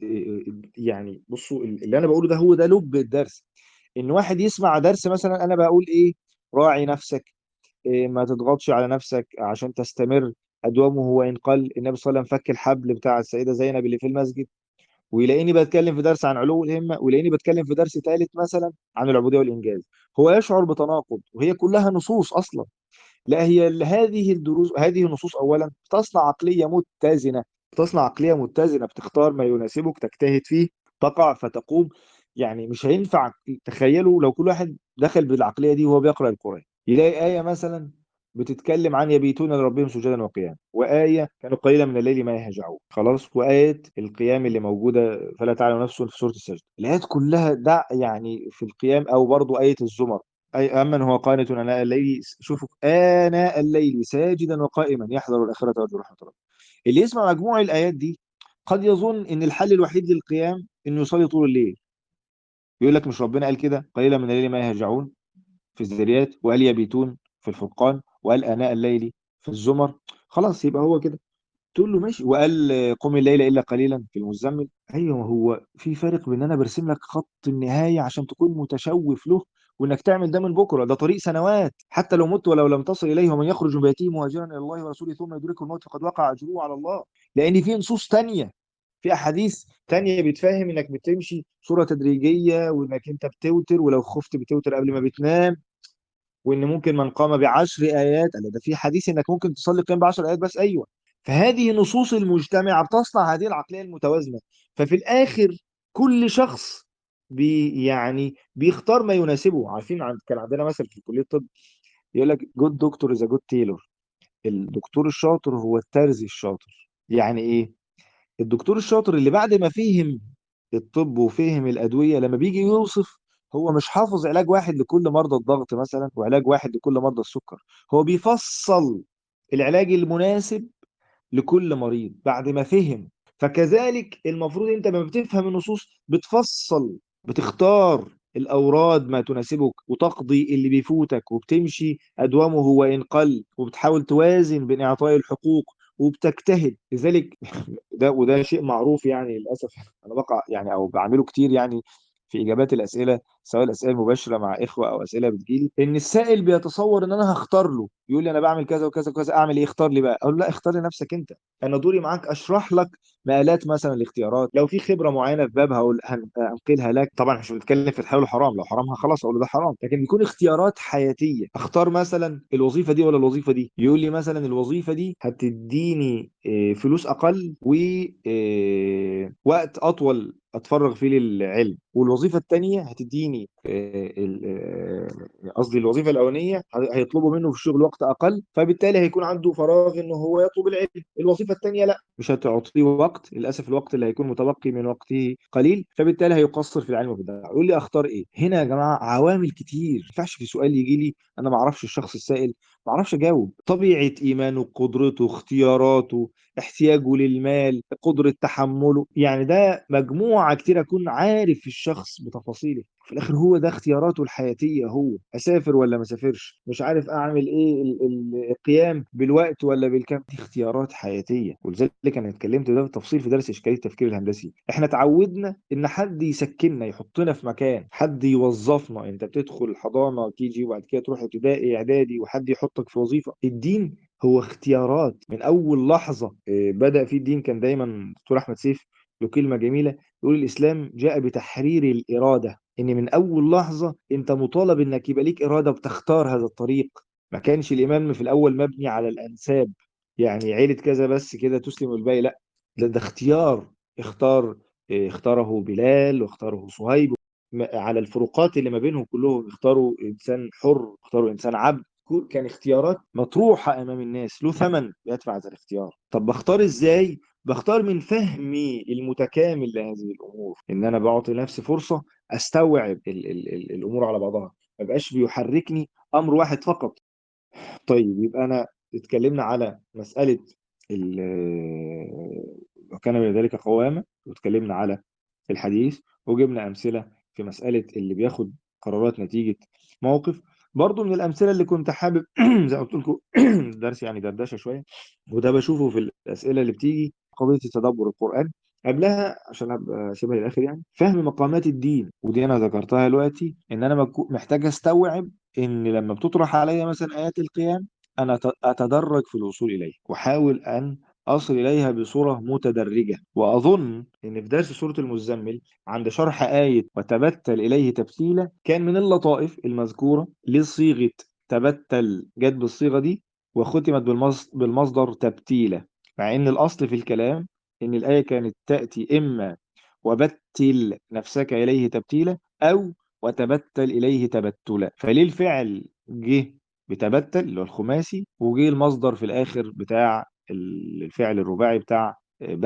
يعني بصوا اللي انا بقوله ده هو ده لب الدرس ان واحد يسمع درس مثلا انا بقول ايه راعي نفسك إيه ما تضغطش على نفسك عشان تستمر ادومه وان قل النبي صلى الله عليه وسلم فك الحبل بتاع السيده زينب اللي في المسجد ويلاقيني بتكلم في درس عن علو الهمه ويلاقيني بتكلم في درس ثالث مثلا عن العبوديه والانجاز هو يشعر بتناقض وهي كلها نصوص اصلا لا هي هذه الدروس هذه النصوص اولا بتصنع عقليه متزنه بتصنع عقليه متزنه بتختار ما يناسبك تجتهد فيه تقع فتقوم يعني مش هينفع تخيلوا لو كل واحد دخل بالعقليه دي وهو بيقرا القران يلاقي ايه مثلا بتتكلم عن يبيتون لربهم سجدا وقياما وآية كانوا قليلا من الليل ما يهجعون خلاص وآية القيام اللي موجودة فلا تعلم نفس في سورة السجدة الآيات كلها دع يعني في القيام أو برضو آية الزمر أي أمن هو قانت آناء الليل شوفوا آناء الليل ساجدا وقائما يحذر الآخرة ويرجو رحمة الله اللي يسمع مجموع الآيات دي قد يظن إن الحل الوحيد للقيام إنه يصلي طول الليل يقول لك مش ربنا قال كده قليلا من الليل ما يهجعون في الذريات وقال يبيتون في الفرقان وقال آناء الليل في الزمر خلاص يبقى هو كده تقول له ماشي وقال قم الليل الا قليلا في المزمل ايوه هو في فرق بين انا برسم لك خط النهايه عشان تكون متشوف له وانك تعمل ده من بكره ده طريق سنوات حتى لو مت ولو لم تصل اليه ومن يخرج من بيته مهاجرا الى الله ورسوله ثم يدركه الموت فقد وقع اجره على الله لان في نصوص تانية في احاديث تانية بتفهم انك بتمشي صوره تدريجيه وانك انت بتوتر ولو خفت بتوتر قبل ما بتنام وان ممكن من قام بعشر ايات لا ده في حديث انك ممكن تصلي قيام بعشر ايات بس ايوه فهذه نصوص المجتمع بتصنع هذه العقليه المتوازنه ففي الاخر كل شخص بي يعني بيختار ما يناسبه عارفين عند كان عندنا مثل في كليه الطب يقول لك جود دكتور از جود تيلور الدكتور الشاطر هو الترزي الشاطر يعني ايه الدكتور الشاطر اللي بعد ما فهم الطب وفهم الادويه لما بيجي يوصف هو مش حافظ علاج واحد لكل مرضى الضغط مثلا وعلاج واحد لكل مرضى السكر هو بيفصل العلاج المناسب لكل مريض بعد ما فهم فكذلك المفروض انت لما بتفهم النصوص بتفصل بتختار الأوراد ما تناسبك وتقضي اللي بيفوتك وبتمشي أدومه وإن قل وبتحاول توازن بين إعطاء الحقوق وبتجتهد لذلك ده وده شيء معروف يعني للأسف أنا بقع يعني أو بعمله كتير يعني في إجابات الأسئلة سواء الأسئلة المباشرة مع إخوة أو أسئلة بتجيلي إن السائل بيتصور إن أنا هختار له يقول لي أنا بعمل كذا وكذا وكذا أعمل إيه اختار لي بقى أقول له لا اختار لنفسك أنت أنا دوري معاك أشرح لك مآلات مثلا الاختيارات لو في خبرة معينة في باب هقول هنقلها لك طبعا مش بنتكلم في الحلال والحرام لو حرامها خلاص أقول له ده حرام لكن بيكون اختيارات حياتية أختار مثلا الوظيفة دي ولا الوظيفة دي يقول لي مثلا الوظيفة دي هتديني فلوس أقل ووقت أطول اتفرغ فيه للعلم والوظيفه الثانيه هتديني قصدي الوظيفه الاولانيه هيطلبوا منه في الشغل وقت اقل فبالتالي هيكون عنده فراغ ان هو يطلب العلم الوظيفه الثانيه لا مش هتعطيه وقت للاسف الوقت اللي هيكون متبقي من وقته قليل فبالتالي هيقصر في العلم وفي الدعوه يقول لي اختار ايه هنا يا جماعه عوامل كتير ما ينفعش في سؤال يجي لي انا ما اعرفش الشخص السائل ما اعرفش اجاوب طبيعه ايمانه قدرته اختياراته احتياجه للمال قدره تحمله يعني ده مجموعه كتير اكون عارف الشخص بتفاصيله في الاخر هو ده اختياراته الحياتيه هو اسافر ولا ما اسافرش مش عارف اعمل ايه القيام بالوقت ولا بالكم دي اختيارات حياتيه ولذلك انا اتكلمت ده بالتفصيل في درس اشكاليه التفكير الهندسي احنا اتعودنا ان حد يسكننا يحطنا في مكان حد يوظفنا انت بتدخل حضانه كي جي وبعد كده تروح ابتدائي اعدادي وحد يحطك في وظيفه الدين هو اختيارات من اول لحظه بدأ في الدين كان دايما دكتور احمد سيف له كلمة جميلة يقول الإسلام جاء بتحرير الإرادة إن من أول لحظة أنت مطالب إنك يبقى ليك إرادة وتختار هذا الطريق ما كانش الإمام في الأول مبني على الأنساب يعني عيلة كذا بس كده تسلم والباقي لا ده, ده اختيار اختار اه، اختاره بلال واختاره صهيب م- على الفروقات اللي ما بينهم كلهم اختاروا إنسان حر اختاروا إنسان عبد كل- كان اختيارات مطروحة أمام الناس له ثمن يدفع هذا الاختيار طب بختار إزاي؟ بختار من فهمي المتكامل لهذه الأمور إن أنا بعطي نفسي فرصة أستوعب ال ال ال الأمور على بعضها ما بقاش بيحركني أمر واحد فقط طيب يبقى أنا اتكلمنا على مسألة ال- وكان من ذلك قوامة واتكلمنا على الحديث وجبنا أمثلة في مسألة اللي بياخد قرارات نتيجة موقف برضو من الأمثلة اللي كنت حابب زي ما قلت لكم درس يعني دردشة شوية وده بشوفه في الأسئلة اللي بتيجي قضية تدبر القرآن قبلها عشان ابقى شبه الاخر يعني فهم مقامات الدين ودي انا ذكرتها دلوقتي ان انا مكو- محتاج استوعب ان لما بتطرح عليا مثلا ايات القيام انا أت- اتدرج في الوصول اليه واحاول ان اصل اليها بصوره متدرجه واظن ان في درس سوره المزمل عند شرح آية وتبتل إليه تبتيلا كان من اللطائف المذكورة لصيغة تبتل جت بالصيغة دي وختمت بالمص- بالمصدر تبتيلا مع إن الأصل في الكلام إن الآية كانت تأتي إما وبتل نفسك إليه تبتيلا أو وتبتل إليه تبتلا فليه الفعل جه بتبتل اللي هو الخماسي وجه المصدر في الآخر بتاع الفعل الرباعي بتاع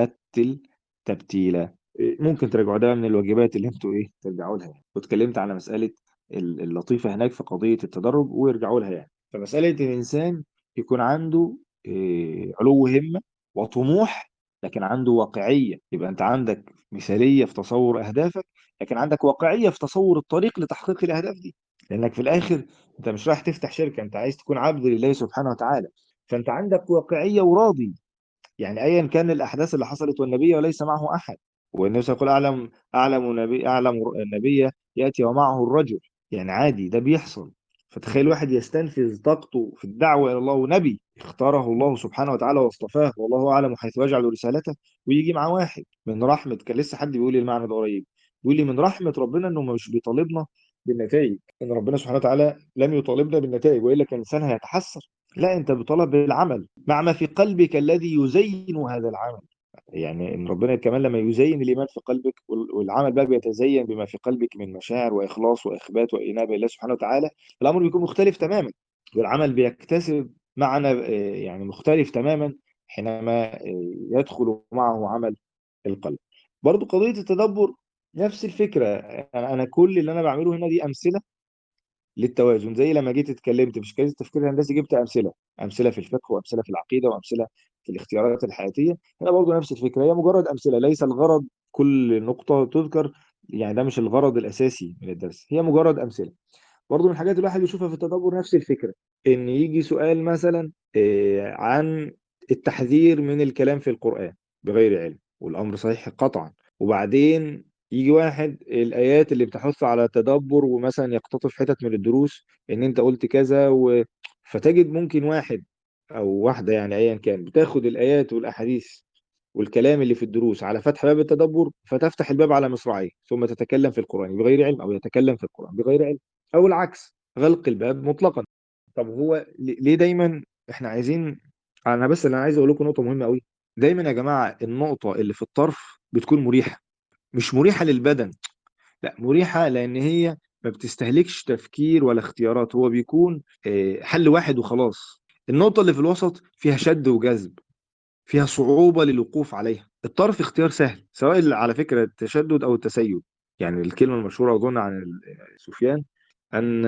بتل تبتيلا ممكن تراجعوا ده من الواجبات اللي انتوا ايه ترجعوا لها يعني واتكلمت على مسألة ال- اللطيفة هناك في قضية التدرج ويرجعوا لها يعني فمسألة الإنسان يكون عنده إيه، علو همة وطموح لكن عنده واقعية يبقى أنت عندك مثالية في تصور أهدافك لكن عندك واقعية في تصور الطريق لتحقيق الأهداف دي لأنك في الآخر أنت مش رايح تفتح شركة أنت عايز تكون عبد لله سبحانه وتعالى فأنت عندك واقعية وراضي يعني ايا كان الاحداث اللي حصلت والنبي وليس معه احد والنبي صلى الله عليه وسلم يقول اعلم اعلم نبي اعلم نبي ياتي ومعه الرجل يعني عادي ده بيحصل فتخيل واحد يستنفذ طاقته في الدعوه الى الله ونبي اختاره الله سبحانه وتعالى واصطفاه والله اعلم حيث يجعل رسالته ويجي مع واحد من رحمه كان لسه حد بيقول لي المعنى ده قريب بيقول لي من رحمه ربنا انه مش بيطالبنا بالنتائج ان ربنا سبحانه وتعالى لم يطالبنا بالنتائج والا كان الانسان هيتحسر لا انت بطلب بالعمل مع ما في قلبك الذي يزين هذا العمل يعني ان ربنا كمان لما يزين الايمان في قلبك وال- والعمل بقى بيتزين بما في قلبك من مشاعر واخلاص واخبات وانابه لله سبحانه وتعالى الامر بيكون مختلف تماما والعمل بيكتسب معنى آه، يعني مختلف تماما حينما آه، يدخل معه عمل القلب برضو قضية التدبر نفس الفكرة أنا أنا كل اللي أنا بعمله هنا دي أمثلة للتوازن زي لما جيت اتكلمت في اشكاليه التفكير الهندسي جبت امثله امثله في الفقه وامثله في العقيده وامثله في الاختيارات الحياتيه هنا برضه نفس الفكره هي مجرد امثله ليس الغرض كل نقطه تذكر يعني ده مش الغرض الاساسي من الدرس هي مجرد امثله برضه من الحاجات اللي الواحد بيشوفها في التدبر نفس الفكره ان يجي سؤال مثلا آه، عن التحذير من الكلام في القران بغير علم والامر صحيح قطعا وبعدين يجي واحد الآيات اللي بتحث على التدبر ومثلا يقتطف حتت من الدروس إن أنت قلت كذا و... فتجد ممكن واحد أو واحدة يعني أيا كان بتاخد الآيات والأحاديث والكلام اللي في الدروس على فتح باب التدبر فتفتح الباب على مصراعيه ثم تتكلم في القرآن بغير علم أو يتكلم في القرآن بغير علم أو العكس غلق الباب مطلقا طب هو ليه دايما احنا عايزين انا بس اللي انا عايز اقول لكم نقطة مهمة قوي دايما يا جماعة النقطة اللي في الطرف بتكون مريحة مش مريحة للبدن لا مريحة لأن هي ما بتستهلكش تفكير ولا اختيارات هو بيكون آه، حل واحد وخلاص النقطة اللي في الوسط فيها شد وجذب فيها صعوبة للوقوف عليها الطرف اختيار سهل سواء على فكرة التشدد أو التسيب يعني الكلمة المشهورة أظن عن ال- سفيان أن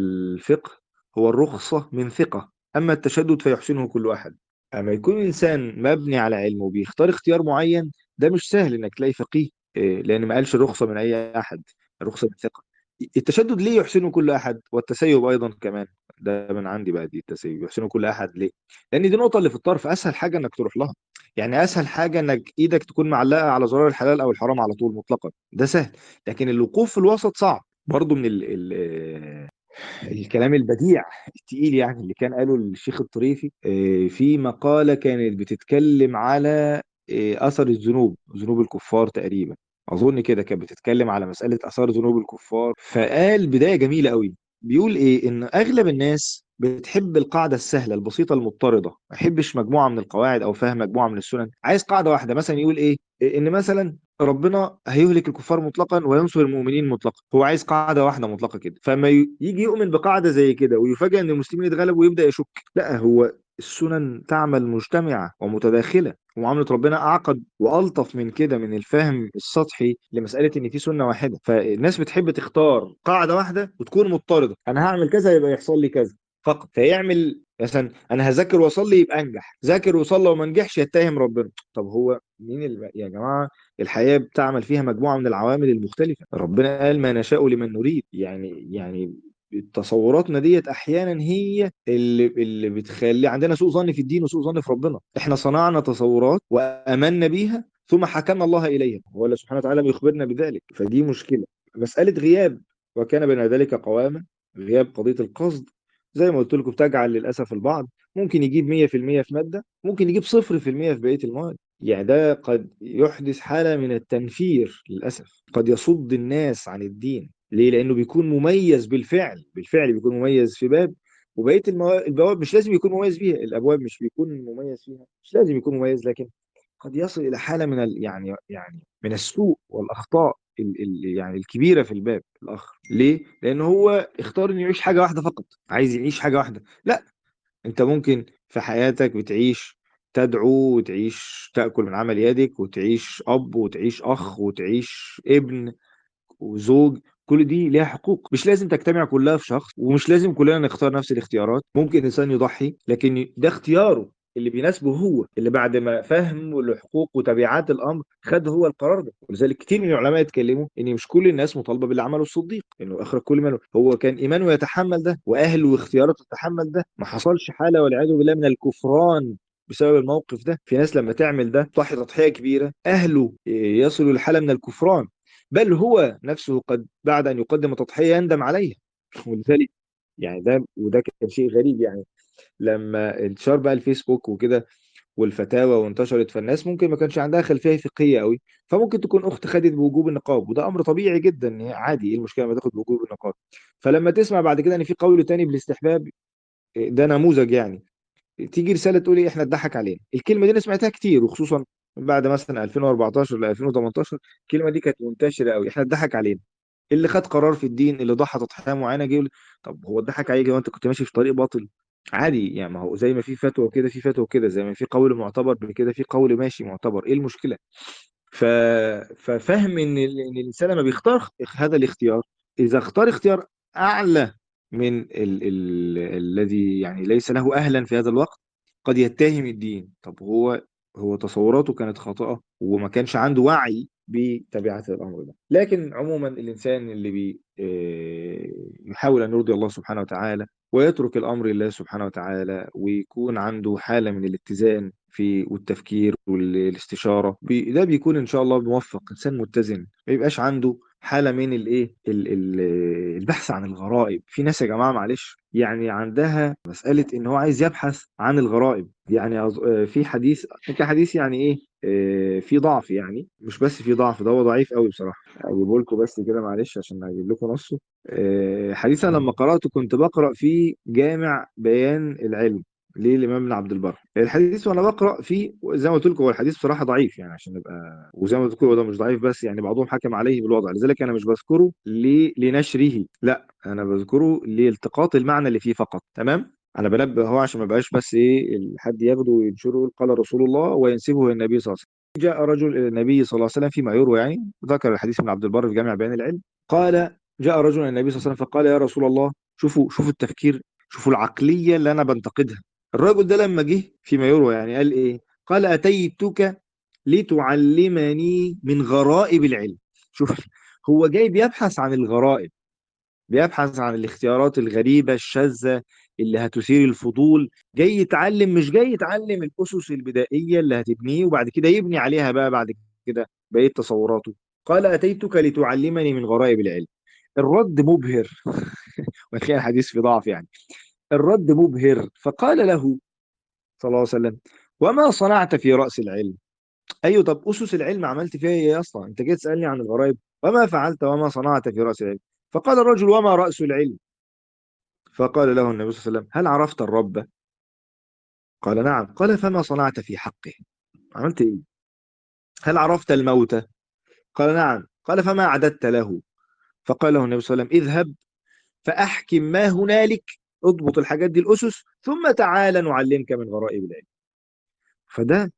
الفقه هو الرخصة من ثقة أما التشدد فيحسنه كل أحد أما يكون إنسان مبني على علم وبيختار اختيار معين ده مش سهل إنك تلاقي فقيه إيه، لأن ما قالش الرخصة من أي أحد الرخصة من ثقة التشدد ليه يحسنه كل أحد والتسيب أيضا كمان ده من عندي بقى دي التسيب يحسنه كل أحد ليه لأن دي النقطة اللي في الطرف أسهل حاجة إنك تروح لها يعني أسهل حاجة إنك إيدك تكون معلقة على زرار الحلال أو الحرام على طول مطلقا ده سهل لكن الوقوف في الوسط صعب برضو من ال ال الكلام البديع التقيل يعني اللي كان قاله الشيخ الطريفي آه، في مقالة كانت بتتكلم على إيه، اثر الذنوب ذنوب الكفار تقريبا اظن كده كانت بتتكلم على مساله اثار ذنوب الكفار فقال بدايه جميله قوي بيقول ايه ان اغلب الناس بتحب القاعده السهله البسيطه المضطرده ما يحبش مجموعه من القواعد او فهم مجموعه من السنن عايز قاعده واحده مثلا يقول ايه إيه، ان مثلا ربنا هيهلك الكفار مطلقا وينصر المؤمنين مطلقا هو عايز قاعده واحده مطلقه كده فما ي- يجي يؤمن بقاعده زي كده ويفاجئ ان المسلمين اتغلبوا ويبدا يشك لا هو السنن تعمل مجتمعه ومتداخله ومعامله ربنا اعقد والطف من كده من الفهم السطحي لمساله ان في سنه واحده فالناس بتحب تختار قاعده واحده وتكون مضطرده انا هعمل كذا يبقى يحصل لي كذا فقط فيعمل مثلا انا هذاكر واصلي يبقى انجح ذاكر وصلى وما نجحش يتهم ربنا طب هو مين ال... يا جماعه الحياه بتعمل فيها مجموعه من العوامل المختلفه ربنا قال ما نشاء لمن نريد يعني يعني تصوراتنا ديت احيانا هي اللي اللي بتخلي عندنا سوء ظن في الدين وسوء ظن في ربنا احنا صنعنا تصورات وامنا بيها ثم حكمنا الله اليها هو الله سبحانه وتعالى بيخبرنا بذلك فدي مشكله مساله غياب وكان بين ذلك قواما غياب قضيه القصد زي ما قلت لكم بتجعل للاسف البعض ممكن يجيب 100% في ماده ممكن يجيب 0% في بقيه المواد يعني ده قد يحدث حاله من التنفير للاسف قد يصد الناس عن الدين ليه؟ لأنه بيكون مميز بالفعل بالفعل بيكون مميز في باب وبقية الموا... البواب مش لازم يكون مميز فيها الأبواب مش بيكون مميز فيها مش لازم يكون مميز لكن قد يصل إلى حالة من ال... يعني يعني من السوء والأخطاء ال... ال... يعني الكبيرة في الباب الآخر ليه؟ لأن هو اختار إنه يعيش حاجة واحدة فقط عايز يعيش حاجة واحدة لا أنت ممكن في حياتك بتعيش تدعو وتعيش تأكل من عمل يدك وتعيش أب وتعيش أخ وتعيش ابن وزوج كل دي ليها حقوق مش لازم تجتمع كلها في شخص ومش لازم كلنا نختار نفس الاختيارات ممكن انسان يضحي لكن ده اختياره اللي بيناسبه هو اللي بعد ما فهم الحقوق وتبعات الامر خد هو القرار ده ولذلك كتير من العلماء اتكلموا ان مش كل الناس مطالبه باللي عمله الصديق انه اخرج كل ماله هو كان ايمانه يتحمل ده واهله واختياراته تتحمل ده ما حصلش حاله والعياذ بالله من الكفران بسبب الموقف ده في ناس لما تعمل ده تضحي تضحيه كبيره اهله يصلوا لحاله من الكفران بل هو نفسه قد بعد أن يقدم تضحية يندم عليها ولذلك يعني ده وده كان شيء غريب يعني لما انتشار بقى الفيسبوك وكده والفتاوى وانتشرت فالناس ممكن ما كانش عندها خلفيه فقهيه قوي فممكن تكون اخت خدت بوجوب النقاب وده امر طبيعي جدا ان هي عادي ايه المشكله لما تاخد بوجوب النقاب فلما تسمع بعد كده ان في قول تاني بالاستحباب ده نموذج يعني تيجي رساله تقول ايه احنا اتضحك علينا الكلمه دي انا سمعتها كتير وخصوصا بعد مثلا 2014 ل 2018 الكلمه دي كانت منتشره قوي احنا اتضحك علينا اللي خد قرار في الدين اللي ضحى تضحيه معينه جه يقول طب هو اتضحك عليك وانت كنت ماشي في طريق باطل عادي يعني ما هو زي ما في فتوى كده في فتوى كده زي ما في قول معتبر بكده في قول ماشي معتبر ايه المشكله ف... ففهم ان ال- ان الانسان لما بيختار هذا الاختيار اذا اختار اختيار اعلى من ال... ال... الذي يعني ليس له اهلا في هذا الوقت قد يتهم الدين طب هو هو تصوراته كانت خاطئة وما كانش عنده وعي بتبعات الأمر ده لكن عموما الإنسان اللي بي آه، يحاول أن يرضي الله سبحانه وتعالى ويترك الأمر لله سبحانه وتعالى ويكون عنده حالة من الاتزان في والتفكير والاستشارة بي- ده بيكون إن شاء الله موفق إنسان متزن ما يبقاش عنده حالة من الإيه ال- ال- البحث عن الغرائب في ناس يا جماعة معلش يعني عندها مسألة إن هو عايز يبحث عن الغرائب يعني أظ- آه، في حديث في حديث يعني إيه آه، في ضعف يعني مش بس في ضعف ده هو ضعيف قوي بصراحة أجيبه لكم بس كده معلش عشان أجيب لكم نصه آه، حديث أنا لما قرأته كنت بقرأ في جامع بيان العلم للإمام ابن عبد البر الحديث وأنا بقرأ فيه زي ما قلت لكم هو الحديث بصراحة ضعيف يعني عشان نبقى وزي ما قلت لكم هو ده مش ضعيف بس يعني بعضهم حكم عليه بالوضع لذلك أنا مش بذكره ل- لنشره لا أنا بذكره لالتقاط المعنى اللي فيه فقط تمام انا بنبه هو عشان ما بقاش بس ايه حد ياخده وينشره ويقول قال رسول الله وينسبه الى النبي صلى الله عليه وسلم جاء رجل الى النبي صلى الله عليه وسلم فيما يروى يعني ذكر الحديث من عبد البر في جامع بيان العلم قال جاء رجل الى النبي صلى الله عليه وسلم فقال يا رسول الله شوفوا شوفوا التفكير شوفوا العقليه اللي انا بنتقدها الرجل ده لما جه فيما يروى يعني قال ايه قال اتيتك لتعلمني من غرائب العلم شوف هو جاي بيبحث عن الغرائب بيبحث عن الاختيارات الغريبة الشاذة اللي هتثير الفضول جاي يتعلم مش جاي يتعلم الأسس البدائية اللي هتبنيه وبعد كده يبني عليها بقى بعد كده بقية تصوراته قال أتيتك لتعلمني من غرائب العلم الرد مبهر وكان الحديث في ضعف يعني الرد مبهر فقال له صلى الله عليه وسلم وما صنعت في رأس العلم ايوه طب اسس العلم عملت فيها ايه اصلا انت جاي تسالني عن الغرائب وما فعلت وما صنعت في راس العلم فقال الرجل وما راس العلم فقال له النبي صلى الله عليه وسلم هل عرفت الرب قال نعم قال فما صنعت في حقه عملت ايه هل عرفت الموت قال نعم قال فما اعددت له فقال له النبي صلى الله عليه وسلم اذهب فاحكم ما هنالك اضبط الحاجات دي الاسس ثم تعال نعلمك من غرائب العلم فده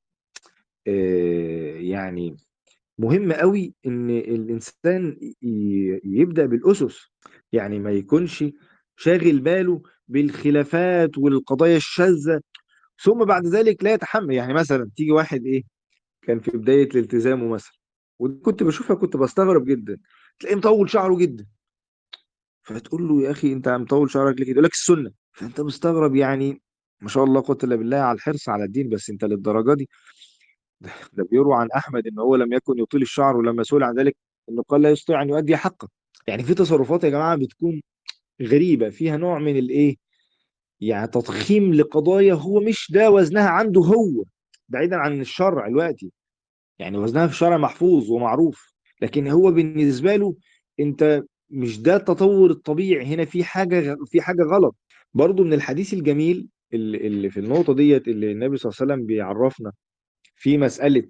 آه، يعني مهم قوي ان الانسان ي- يبدا بالاسس يعني ما يكونش شاغل باله بالخلافات والقضايا الشاذه ثم بعد ذلك لا يتحمل يعني مثلا تيجي واحد ايه كان في بدايه التزامه مثلا وكنت بشوفها كنت بستغرب جدا تلاقيه مطول شعره جدا فتقول له يا اخي انت مطول شعرك ليه كده يقول لك السنه فانت مستغرب يعني ما شاء الله قوه الا بالله على الحرص على الدين بس انت للدرجه دي ده بيروى عن احمد ان هو لم يكن يطيل الشعر ولما سئل عن ذلك انه قال لا يستطيع ان يؤدي حقه يعني في تصرفات يا جماعه بتكون غريبه فيها نوع من الايه يعني تضخيم لقضايا هو مش ده وزنها عنده هو بعيدا عن الشرع دلوقتي يعني وزنها في الشرع محفوظ ومعروف لكن هو بالنسبه له انت مش ده التطور الطبيعي هنا في حاجه في حاجه غلط برضو من الحديث الجميل اللي اللي في النقطه ديت اللي النبي صلى الله عليه وسلم بيعرفنا في مسألة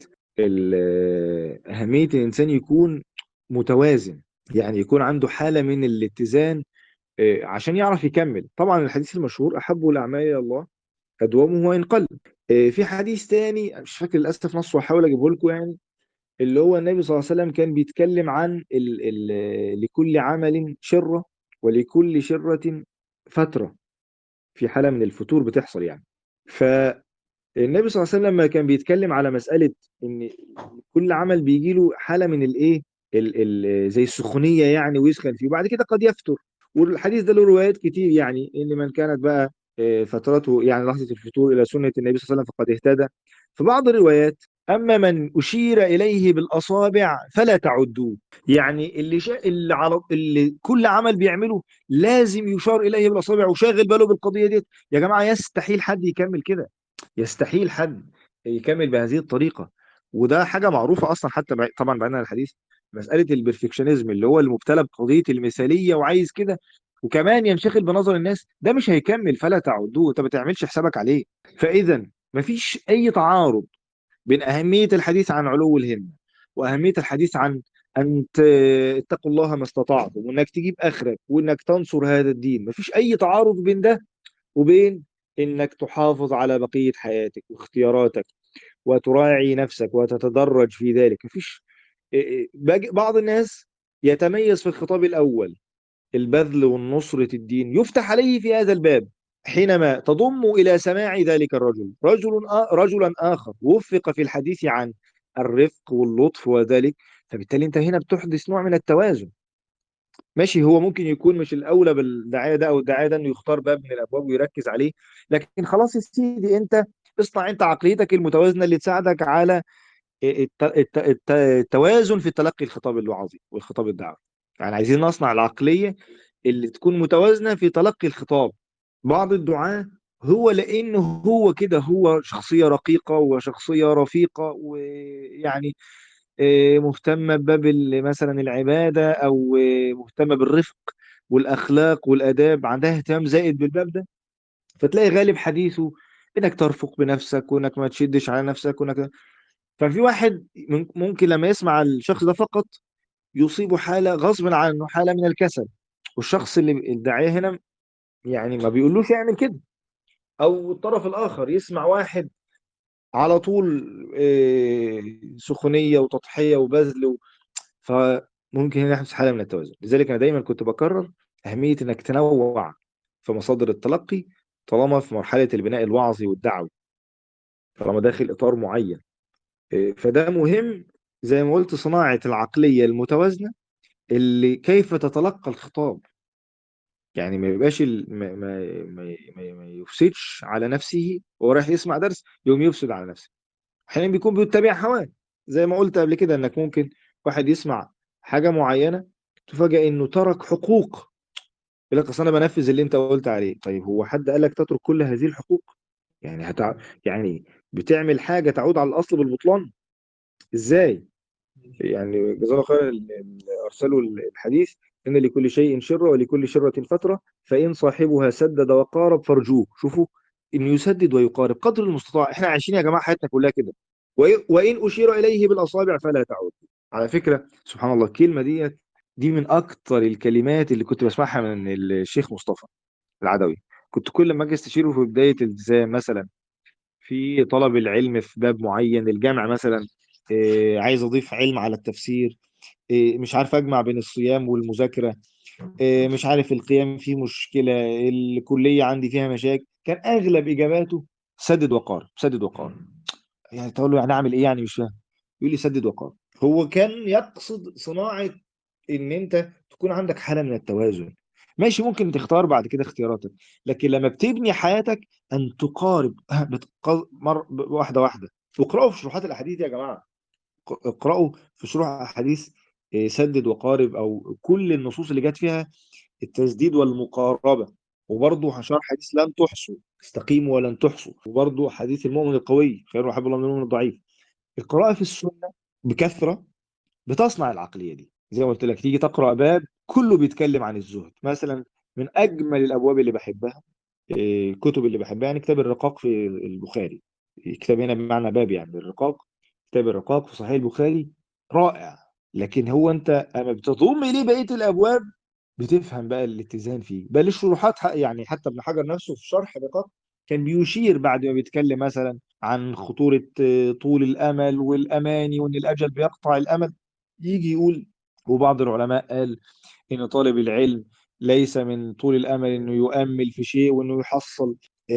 ال- أهمية الإنسان يكون متوازن يعني يكون عنده حالة من الاتزان آه، عشان يعرف يكمل طبعا الحديث المشهور أحب الأعمال إلى الله أدومه وإن قل آه، في حديث تاني أنا مش فاكر للأسف نصه هحاول أجيبه لكم يعني اللي هو النبي صلى الله عليه وسلم كان بيتكلم عن ال ال لكل عمل شرة ولكل شرة فترة في حالة من الفتور بتحصل يعني ف النبي صلى الله عليه وسلم لما كان بيتكلم على مسألة إن كل عمل بيجي له حالة من الإيه ال ال زي السخونية يعني ويسخن فيه وبعد كده قد يفتر والحديث ده له روايات كتير يعني إن من كانت بقى آه، فترته يعني لحظة الفتور إلى سنة النبي صلى الله عليه وسلم فقد اهتدى في بعض الروايات أما من أشير إليه بالأصابع فلا تعدوه يعني اللي شا... اللي على اللي كل عمل بيعمله لازم يشار إليه بالأصابع وشاغل باله بالقضية دي يا جماعة يستحيل حد يكمل كده يستحيل حد يكمل بهذه الطريقة وده حاجة معروفة أصلا حتى بعي... طبعا بعيدا عن الحديث مسألة البرفكشنزم اللي هو المبتلى بقضية المثالية وعايز كده وكمان ينشغل بنظر الناس ده مش هيكمل فلا تعدوه انت ما تعملش حسابك عليه فإذا مفيش أي تعارض بين أهمية الحديث عن علو الهمة وأهمية الحديث عن أن ت- اتقوا الله ما استطعتم وإنك تجيب آخرك وإنك تنصر هذا الدين مفيش أي تعارض بين ده وبين إنك تحافظ على بقية حياتك واختياراتك وتراعي نفسك وتتدرج في ذلك مفيش إيه إيه، باجي- بعض الناس يتميز في الخطاب الأول البذل والنصرة الدين يفتح عليه في هذا الباب حينما تضم إلى سماع ذلك الرجل رجل آ- رجلا آخر وفق في الحديث عن الرفق واللطف وذلك فبالتالي أنت هنا بتحدث نوع من التوازن ماشي هو ممكن يكون مش الأولى بالدعاية ده أو الدعاية ده إنه يختار باب من الأبواب ويركز عليه لكن خلاص يا سيدي أنت اصنع أنت عقليتك المتوازنة اللي تساعدك على الت- الت- الت- التوازن في تلقي الخطاب الوعظي والخطاب الدعوي يعني عايزين نصنع العقلية اللي تكون متوازنة في تلقي الخطاب بعض الدعاة هو لأنه هو كده هو شخصية رقيقة وشخصية رفيقة ويعني آه، مهتمة بباب ال- مثلا العبادة أو آه، مهتمة بالرفق والأخلاق والآداب عندها اهتمام زائد بالباب ده فتلاقي غالب حديثه إنك ترفق بنفسك وإنك ما تشدش على نفسك وإنك ففي واحد من- ممكن لما يسمع الشخص ده فقط يصيبه حالة غصب عنه حالة من الكسل والشخص اللي الداعية هنا يعني ما بيقولوش يعمل كده او الطرف الاخر يسمع واحد على طول آه، سخونيه وتضحيه وبذل و... فممكن هنا يحدث حاله من التوازن لذلك انا دايما كنت بكرر اهميه انك تنوع في مصادر التلقي طالما في مرحله البناء الوعظي والدعوي طالما داخل اطار معين آه، فده مهم زي ما قلت صناعه العقليه المتوازنه اللي كيف تتلقى الخطاب يعني ما يبقاش ال... ما... ما... ما... ما ما يفسدش على نفسه وهو رايح يسمع درس يوم يفسد على نفسه احيانا بيكون بيتبع هواه زي ما قلت قبل كده انك ممكن واحد يسمع حاجه معينه تفاجئ انه ترك حقوق يقول لك اصل انا بنفذ اللي انت قلت عليه طيب هو حد قال لك تترك كل هذه الحقوق يعني هتع... يعني بتعمل حاجه تعود على الاصل بالبطلان ازاي يعني جزاه الله خيرا ال- ال- ارسلوا الحديث ان لكل شيء شره ولكل شره فتره فان صاحبها سدد وقارب فارجوه شوفوا ان يسدد ويقارب قدر المستطاع احنا عايشين يا جماعه حياتنا كلها كده وإن وإن اشير اليه بالاصابع فلا تعود على فكره سبحان الله الكلمه ديت دي من اكتر الكلمات اللي كنت بسمعها من الشيخ مصطفى العدوي كنت كل ما اجي استشيره في بدايه الالتزام مثلا في طلب العلم في باب معين الجامع مثلا إيه، عايز اضيف علم على التفسير إيه، مش عارف اجمع بين الصيام والمذاكره إيه، مش عارف القيام فيه مشكله الكليه عندي فيها مشاكل كان اغلب اجاباته سدد وقارب سدد وقارب يعني تقول له يعني اعمل ايه يعني مش فاهم يقول لي سدد وقارب هو كان يقصد صناعه ان انت تكون عندك حاله من التوازن ماشي ممكن تختار بعد كده اختياراتك لكن لما بتبني حياتك ان تقارب بتق... مر... واحده واحده واقرأوا في شروحات الاحاديث يا جماعه ق- اقرأوا في شروح احاديث إيه، سدد وقارب او كل النصوص اللي جت فيها التسديد والمقاربه وبرضه شرح حديث لن تحصوا استقيموا ولن تحصوا وبرضه حديث المؤمن القوي خير وحب الله من المؤمن الضعيف القراءه في السنه بكثره بتصنع العقليه دي زي ما قلت لك تيجي تقرا باب كله بيتكلم عن الزهد مثلا من اجمل الابواب اللي بحبها إيه، الكتب اللي بحبها يعني كتاب الرقاق في البخاري كتاب هنا بمعنى باب يعني الرقاق كتاب الرقاق في صحيح البخاري رائع لكن هو انت اما بتضم اليه بقيه الابواب بتفهم بقى الاتزان فيه بل الشروحات ح- يعني حتى ابن حجر نفسه في شرح الرقاق كان بيشير بعد ما بيتكلم مثلا عن خطورة آه، طول الأمل والأماني وإن الأجل بيقطع الأمل يجي يقول وبعض العلماء قال إن طالب العلم ليس من طول الأمل إنه يؤمل في شيء وإنه يحصل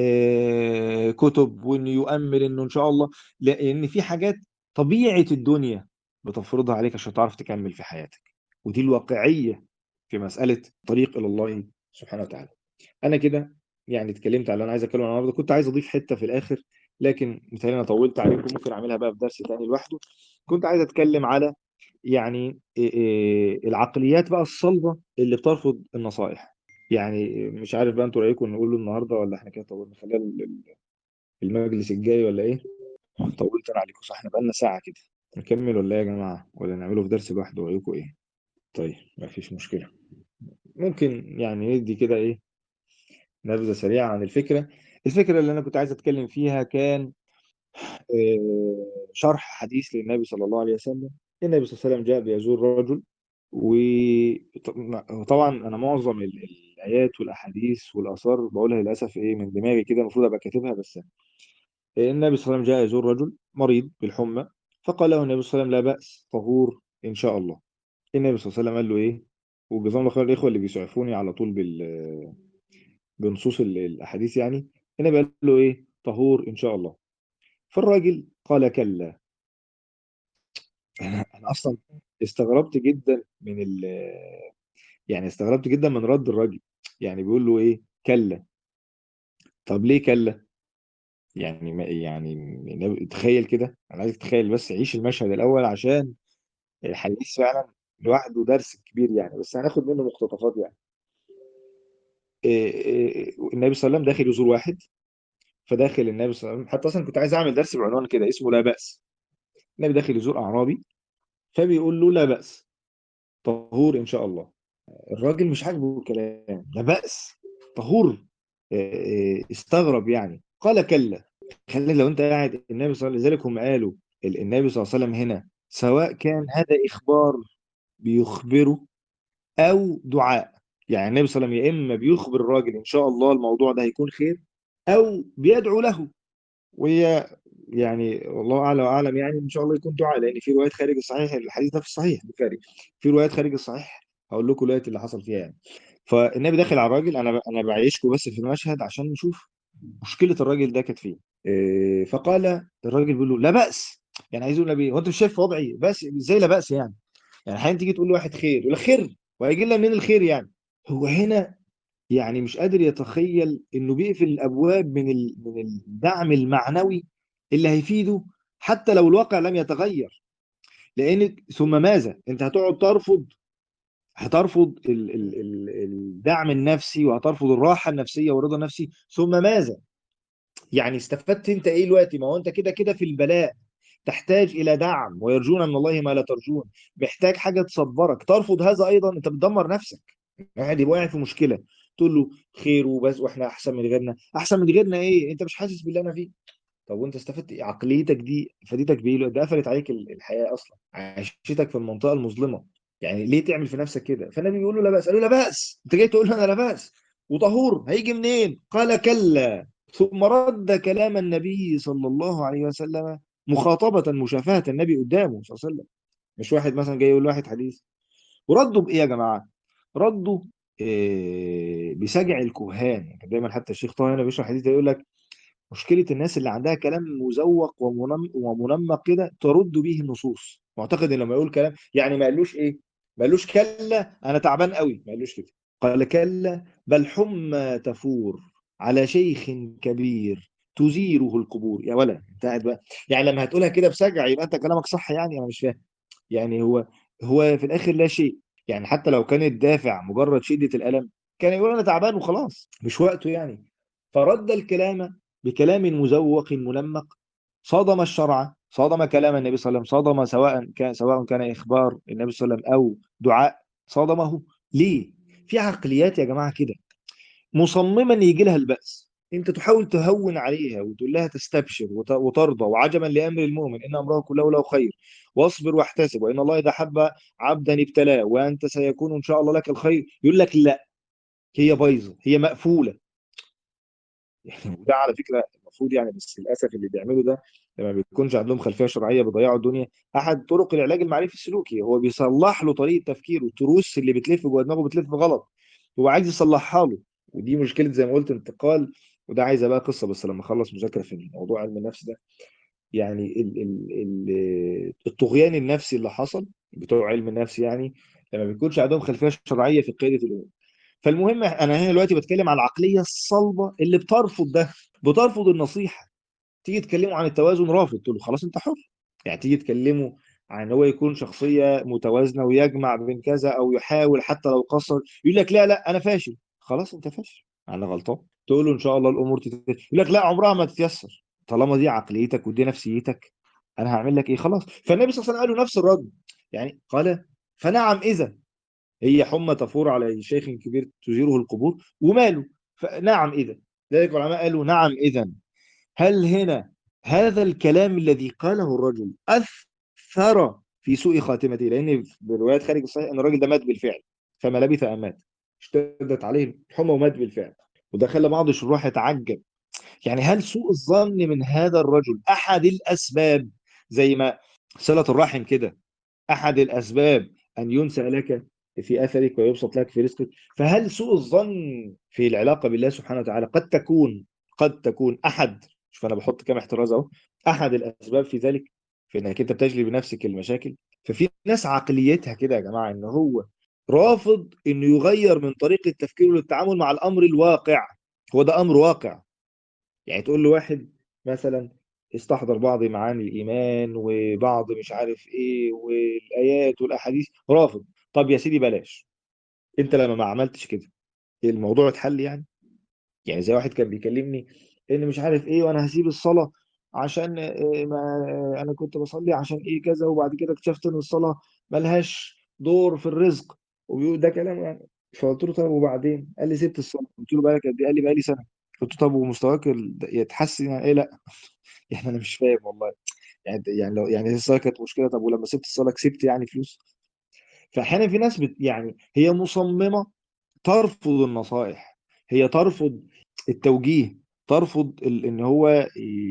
آه، كتب وإنه يؤمل إنه إن شاء الله لأن في حاجات طبيعة الدنيا بتفرضها عليك عشان تعرف تكمل في حياتك ودي الواقعية في مسألة طريق إلى الله سبحانه وتعالى أنا كده يعني اتكلمت على اللي أنا عايز أتكلم عنه النهارده كنت عايز أضيف حتة في الآخر لكن مثلا أنا طولت عليكم ممكن أعملها بقى في درس تاني لوحده كنت عايز أتكلم على يعني إيه إيه العقليات بقى الصلبة اللي بترفض النصائح يعني مش عارف بقى انتوا رأيكم نقوله النهارده ولا احنا كده طولنا خليها ال- ال- المجلس الجاي ولا ايه طولت انا عليكم صح احنا بقالنا ساعة كده نكمل ولا ايه يا جماعة ولا نعمله في درس لوحده رأيكم ايه طيب ما فيش مشكلة ممكن يعني ندي كده ايه نبذة سريعة عن الفكرة الفكرة اللي انا كنت عايز اتكلم فيها كان آه، شرح حديث للنبي صلى الله عليه وسلم النبي صلى الله عليه وسلم جاء بيزور رجل وطبعا انا معظم ال- الايات والاحاديث والاثار بقولها للاسف ايه من دماغي كده المفروض ابقى كاتبها بس النبي صلى الله عليه وسلم جاء يزور رجل مريض بالحمى فقال له النبي صلى الله عليه وسلم لا باس طهور ان شاء الله النبي صلى الله عليه وسلم قال له ايه وجزاهم الله خير الاخوه اللي بيسعفوني على طول بال بنصوص ال- الاحاديث يعني النبي قال له ايه طهور ان شاء الله فالراجل قال كلا انا انا اصلا استغربت جدا من ال يعني استغربت جدا من رد الراجل يعني بيقول له ايه كلا طب ليه كلا يعني ما يعني تخيل كده انا عايزك تتخيل بس عيش المشهد الاول عشان الحديث فعلا لوحده درس كبير يعني بس هناخد منه مقتطفات يعني إيه إيه النبي صلى الله عليه وسلم داخل يزور واحد فداخل النبي صلى الله عليه وسلم حتى اصلا كنت عايز اعمل درس بعنوان كده اسمه لا بأس النبي داخل يزور اعرابي فبيقول له لا بأس طهور ان شاء الله الراجل مش عاجبه الكلام لا بأس طهور آه، آه، استغرب يعني قال كلا خلي لو انت قاعد النبي صلى الله عليه وسلم لذلك هم قالوا ال- النبي صلى الله عليه وسلم هنا سواء كان هذا إخبار بيخبره أو دعاء يعني النبي صلى الله عليه وسلم يا إما بيخبر الراجل إن شاء الله الموضوع ده هيكون خير أو بيدعو له وهي يعني والله اعلى واعلم يعني ان شاء الله يكون دعاء لان في روايات خارج الصحيح الحديث ده في الصحيح البخاري في روايات خارج الصحيح هقول لكم دلوقتي اللي حصل فيها يعني فالنبي داخل على الراجل انا انا بعيشكم بس في المشهد عشان نشوف مشكله الراجل ده كانت فين إيه، فقال الراجل بيقول له لا باس يعني عايز يقول النبي هو انت مش شايف وضعي بس ازاي لا باس يعني يعني احيانا تيجي تقول لواحد خير يقول لك خير وهيجي لنا منين الخير يعني هو هنا يعني مش قادر يتخيل انه بيقفل الابواب من ال- من الدعم المعنوي اللي هيفيده حتى لو الواقع لم يتغير لان ثم ماذا انت هتقعد ترفض هترفض ال ال ال الدعم النفسي وهترفض الراحه النفسيه والرضا النفسي ثم ماذا يعني استفدت انت ايه دلوقتي ما هو انت كده كده في البلاء تحتاج الى دعم ويرجون من الله ما لا ترجون محتاج حاجه تصبرك ترفض هذا ايضا انت بتدمر نفسك قاعد يبقى واقع في مشكله تقول له خير وبس واحنا احسن من غيرنا احسن من غيرنا ايه انت مش حاسس باللي انا فيه طب وانت استفدت ايه عقليتك دي فادتك بايه ده قفلت عليك ال- الحياه اصلا عيشتك في المنطقه المظلمه يعني ليه تعمل في نفسك كده فالنبي بيقول له لا باس قال له لا باس انت جاي تقول له انا لا باس وطهور هيجي منين قال كلا ثم رد كلام النبي صلى الله عليه وسلم مخاطبة مشافهة النبي قدامه صلى الله عليه وسلم مش واحد مثلا جاي يقول واحد حديث وردوا بإيه يا جماعة؟ ردوا إيه بسجع الكهان يعني دايما حتى الشيخ طه هنا بيشرح الحديث ده يقول لك مشكلة الناس اللي عندها كلام مزوق ومنم- ومنمق كده ترد به النصوص معتقد ان لما يقول كلام يعني ما قالوش ايه ما قالوش كلا انا تعبان قوي ما قالوش كده قال كلا بل حمى تفور على شيخ كبير تزيره القبور يا ولا انت قاعد بقى يعني لما هتقولها كده بسجع يبقى انت كلامك صح يعني انا مش فاهم يعني هو هو في الاخر لا شيء يعني حتى لو كان الدافع مجرد شدة الألم كان يقول انا تعبان وخلاص مش وقته يعني فرد الكلام بكلام مزوق منمق صادم الشرع صادم كلام النبي صلى الله عليه وسلم صادم سواء كان سواء كان اخبار النبي صلى الله عليه وسلم او دعاء صادمه ليه في عقليات يا جماعه كده مصمما يجي لها البأس انت تحاول تهون عليها وتقول لها تستبشر وت- وترضى وعجبا لامر المؤمن ان امره كله له خير واصبر واحتسب وان الله اذا حب عبدا ابتلاه وانت سيكون ان شاء الله لك الخير يقول لك لا هي بايظه هي مقفوله يعني وده على فكره المفروض يعني بس للاسف اللي بيعملوا ده لما بيكونش عندهم خلفيه شرعيه بيضيعوا الدنيا احد طرق العلاج المعرفي السلوكي هو بيصلح له طريقه تفكيره التروس اللي بتلف جوه دماغه بتلف غلط هو عايز يصلحها له ودي مشكله زي ما قلت انتقال وده عايزه بقى قصه بس لما اخلص مذاكره في موضوع علم النفس ده يعني ال ال ال الطغيان النفسي اللي حصل بتوع علم النفس يعني لما بيكونش عندهم خلفيه شرعيه في قياده الامور فالمهم انا هنا دلوقتي بتكلم عن العقليه الصلبه اللي بترفض ده بترفض النصيحه تيجي تكلمه عن التوازن رافض تقول له خلاص انت حر يعني تيجي تكلمه عن هو يكون شخصيه متوازنه ويجمع بين كذا او يحاول حتى لو قصر يقول لك لا لا انا فاشل خلاص انت فاشل انا غلطان تقول له ان شاء الله الامور تتيسر يقول لك لا عمرها ما تتيسر طالما دي عقليتك ودي نفسيتك انا هعمل لك ايه خلاص فالنبي صلى الله عليه وسلم قال له نفس الرد يعني قال فنعم اذا هي حمى تفور على شيخ كبير تزيره القبور وماله فنعم إذا ذلك العلماء قالوا نعم إذا هل هنا هذا الكلام الذي قاله الرجل أثر في سوء خاتمته لأن بروايات خارج الصحيح أن الراجل ده مات بالفعل فما لبث أن مات اشتدت عليه الحمى ومات بالفعل وده خلى بعض الشراح يتعجب يعني هل سوء الظن من هذا الرجل أحد الأسباب زي ما صلة الرحم كده أحد الأسباب أن ينسى لك في أثرك ويبسط لك في رزقك فهل سوء الظن في العلاقة بالله سبحانه وتعالى قد تكون قد تكون أحد شوف أنا بحط كام احتراز أهو أحد الأسباب في ذلك في إنك أنت بتجلي بنفسك المشاكل ففي ناس عقليتها كده يا جماعة إن هو رافض إنه يغير من طريقة تفكيره للتعامل مع الأمر الواقع هو ده أمر واقع يعني تقول له واحد مثلا استحضر بعض معاني الإيمان وبعض مش عارف إيه والآيات والأحاديث رافض طب يا سيدي بلاش أنت لما ما عملتش كده الموضوع اتحل يعني يعني زي واحد كان بيكلمني إن مش عارف إيه وأنا هسيب الصلاة عشان إيه ما أنا كنت بصلي عشان إيه كذا وبعد كده اكتشفت إن الصلاة ملهاش دور في الرزق وبيقول ده كلام يعني فقلت له طب وبعدين قال لي سبت الصلاة قلت له بقالك قد إيه قال لي بقالي سنة قلت له طب ومستواك ال- يتحسن يعني ايه لا يعني انا مش فاهم والله يعني يعني لو يعني الصلاه كانت مشكله طب ولما سبت الصلاه كسبت يعني فلوس فاحيانا في ناس بت يعني هي مصممه ترفض النصائح هي ترفض التوجيه ترفض ال- ان هو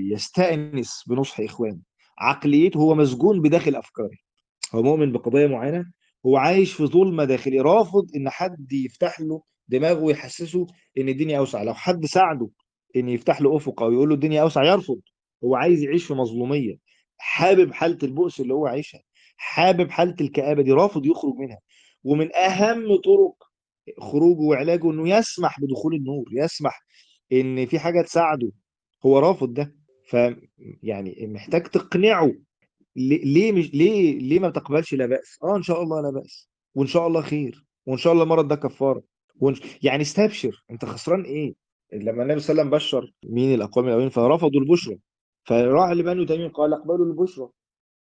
يستأنس بنصح اخوانه عقليته هو مسجون بداخل افكاره هو مؤمن بقضيه معينه هو عايش في ظلمه داخليه رافض ان حد يفتح له دماغه ويحسسه ان الدنيا اوسع لو حد ساعده ان يفتح له افق او يقول له الدنيا اوسع يرفض هو عايز يعيش في مظلوميه حابب حاله البؤس اللي هو عايشها حابب حاله الكآبه دي رافض يخرج منها ومن اهم طرق خروجه وعلاجه انه يسمح بدخول النور يسمح ان في حاجه تساعده هو رافض ده ف يعني محتاج تقنعه ليه ليه مش ليه ليه ما بتقبلش لا بأس اه ان شاء الله لا بأس وان شاء الله خير وان شاء الله المرض ده كفاره ونش... يعني استبشر انت خسران ايه لما النبي صلى الله عليه وسلم بشر مين الاقوام الاولين فرفضوا البشرى فراح لبني تميم قال اقبلوا البشرى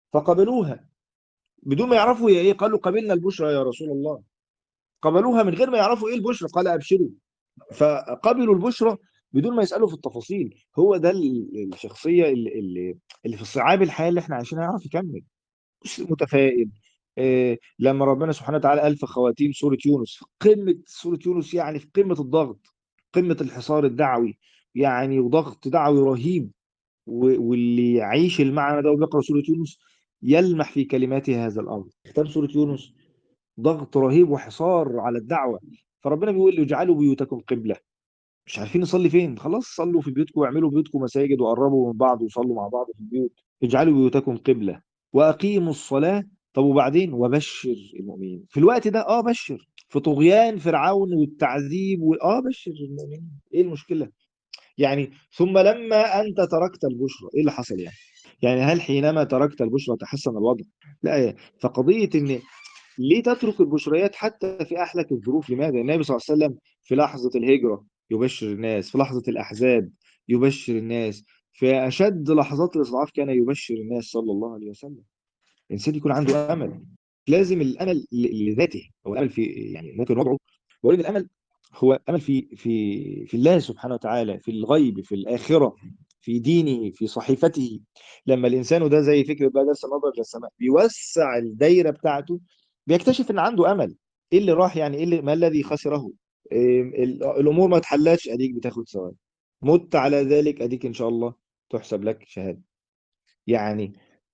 فقبلوها بدون ما يعرفوا هي ايه قالوا قبلنا البشرى يا رسول الله قبلوها من غير ما يعرفوا ايه البشرى قال ابشروا فقبلوا البشرى بدون ما يسالوا في التفاصيل هو ده ال- الشخصيه اللي اللي, اللي في صعاب الحياه اللي احنا عايشينها يعرف يكمل مسلم متفائل إيه لما ربنا سبحانه وتعالى قال في خواتيم سوره يونس في قمه سوره يونس يعني في قمه الضغط قمه الحصار الدعوي يعني وضغط دعوي رهيب و- واللي يعيش المعنى ده وبيقرا سوره يونس يلمح في كلماته هذا الامر ختام سوره يونس ضغط رهيب وحصار على الدعوه فربنا بيقول اجعلوا بيوتكم قبله مش عارفين نصلي فين خلاص صلوا في بيوتكم واعملوا بيوتكم مساجد وقربوا من بعض وصلوا مع بعض في البيوت اجعلوا بيوتكم قبله واقيموا الصلاه طب وبعدين وبشر المؤمنين في الوقت ده اه بشر في طغيان فرعون والتعذيب و... اه بشر المؤمنين ايه المشكله يعني ثم لما انت تركت البشرى ايه اللي حصل يعني يعني هل حينما تركت البشرى تحسن الوضع لا فقضيه ان ليه تترك البشريات حتى في احلك الظروف لماذا النبي صلى الله عليه وسلم في لحظه الهجره يبشر الناس في لحظه الاحزاب يبشر الناس في اشد لحظات الاستضعاف كان يبشر الناس صلى الله عليه وسلم الانسان يكون عنده امل لازم الامل ل- لذاته هو الامل في يعني ممكن وضعه بقول ان الامل هو امل في في في الله سبحانه وتعالى في الغيب في الاخره في دينه في صحيفته لما الانسان وده زي فكره بقى درس النظر الى السماء بيوسع الدايره بتاعته بيكتشف ان عنده امل ايه اللي راح يعني ايه اللي ما الذي خسره إيه ال- الامور ما اتحلتش اديك بتاخد ثواب مت على ذلك اديك ان شاء الله تحسب لك شهاده يعني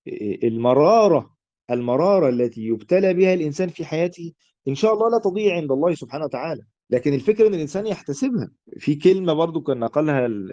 المرارة المرارة التي يبتلى بها الإنسان في حياته إن شاء الله لا تضيع عند الله سبحانه وتعالى لكن الفكرة إن الإنسان يحتسبها في كلمة برضو كان نقلها ال-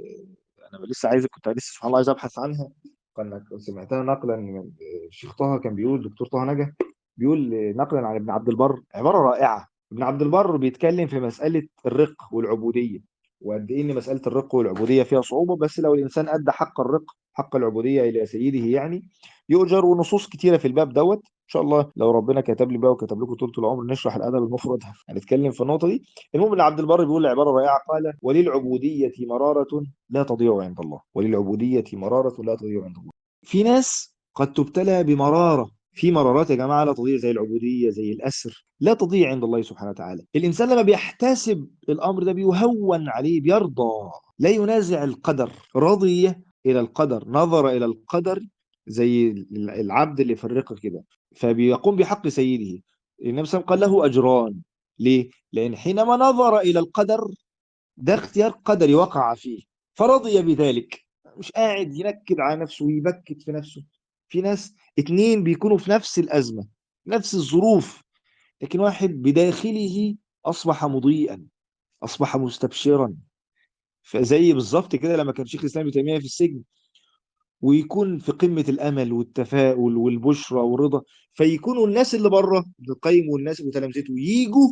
أنا لسه عايز كنت لسه سبحان الله عايز أبحث عنها كان سمعتها نقلا من الشيخ طه كان بيقول دكتور طه نجا بيقول نقلا عن ابن عبد البر عبارة رائعة ابن عبد البر بيتكلم في مسألة الرق والعبودية وقد إيه إن مسألة الرق والعبودية فيها صعوبة بس لو الإنسان أدى حق الرق حق العبودية إلى سيده يعني يؤجر ونصوص كتيرة في الباب دوت إن شاء الله لو ربنا كتب لي بقى وكتب لكم طول العمر نشرح الأدب المفرد هنتكلم في النقطة دي المهم ابن عبد البر بيقول عبارة رائعة قال وللعبودية مرارة لا تضيع عند الله وللعبودية مرارة لا تضيع عند الله في ناس قد تبتلى بمرارة في مرارات يا جماعة لا تضيع زي العبودية زي الأسر لا تضيع عند الله سبحانه وتعالى الإنسان لما بيحتسب الأمر ده بيهون عليه بيرضى لا ينازع القدر رضي إلى القدر نظر إلى القدر زي العبد اللي في الرق كده فبيقوم بحق سيده النبي صلى الله عليه وسلم قال له أجران ليه؟ لأن حينما نظر إلى القدر ده اختيار قدري وقع فيه فرضي بذلك مش قاعد ينكد على نفسه ويبكت في نفسه في ناس اتنين بيكونوا في نفس الأزمة نفس الظروف لكن واحد بداخله أصبح مضيئا أصبح مستبشرا فزي بالظبط كده لما كان شيخ الإسلام ابن تيمية في السجن ويكون في قمة الأمل والتفاؤل والبشرى والرضا فيكونوا الناس اللي بره ابن القيم والناس اللي تلامذته يجوا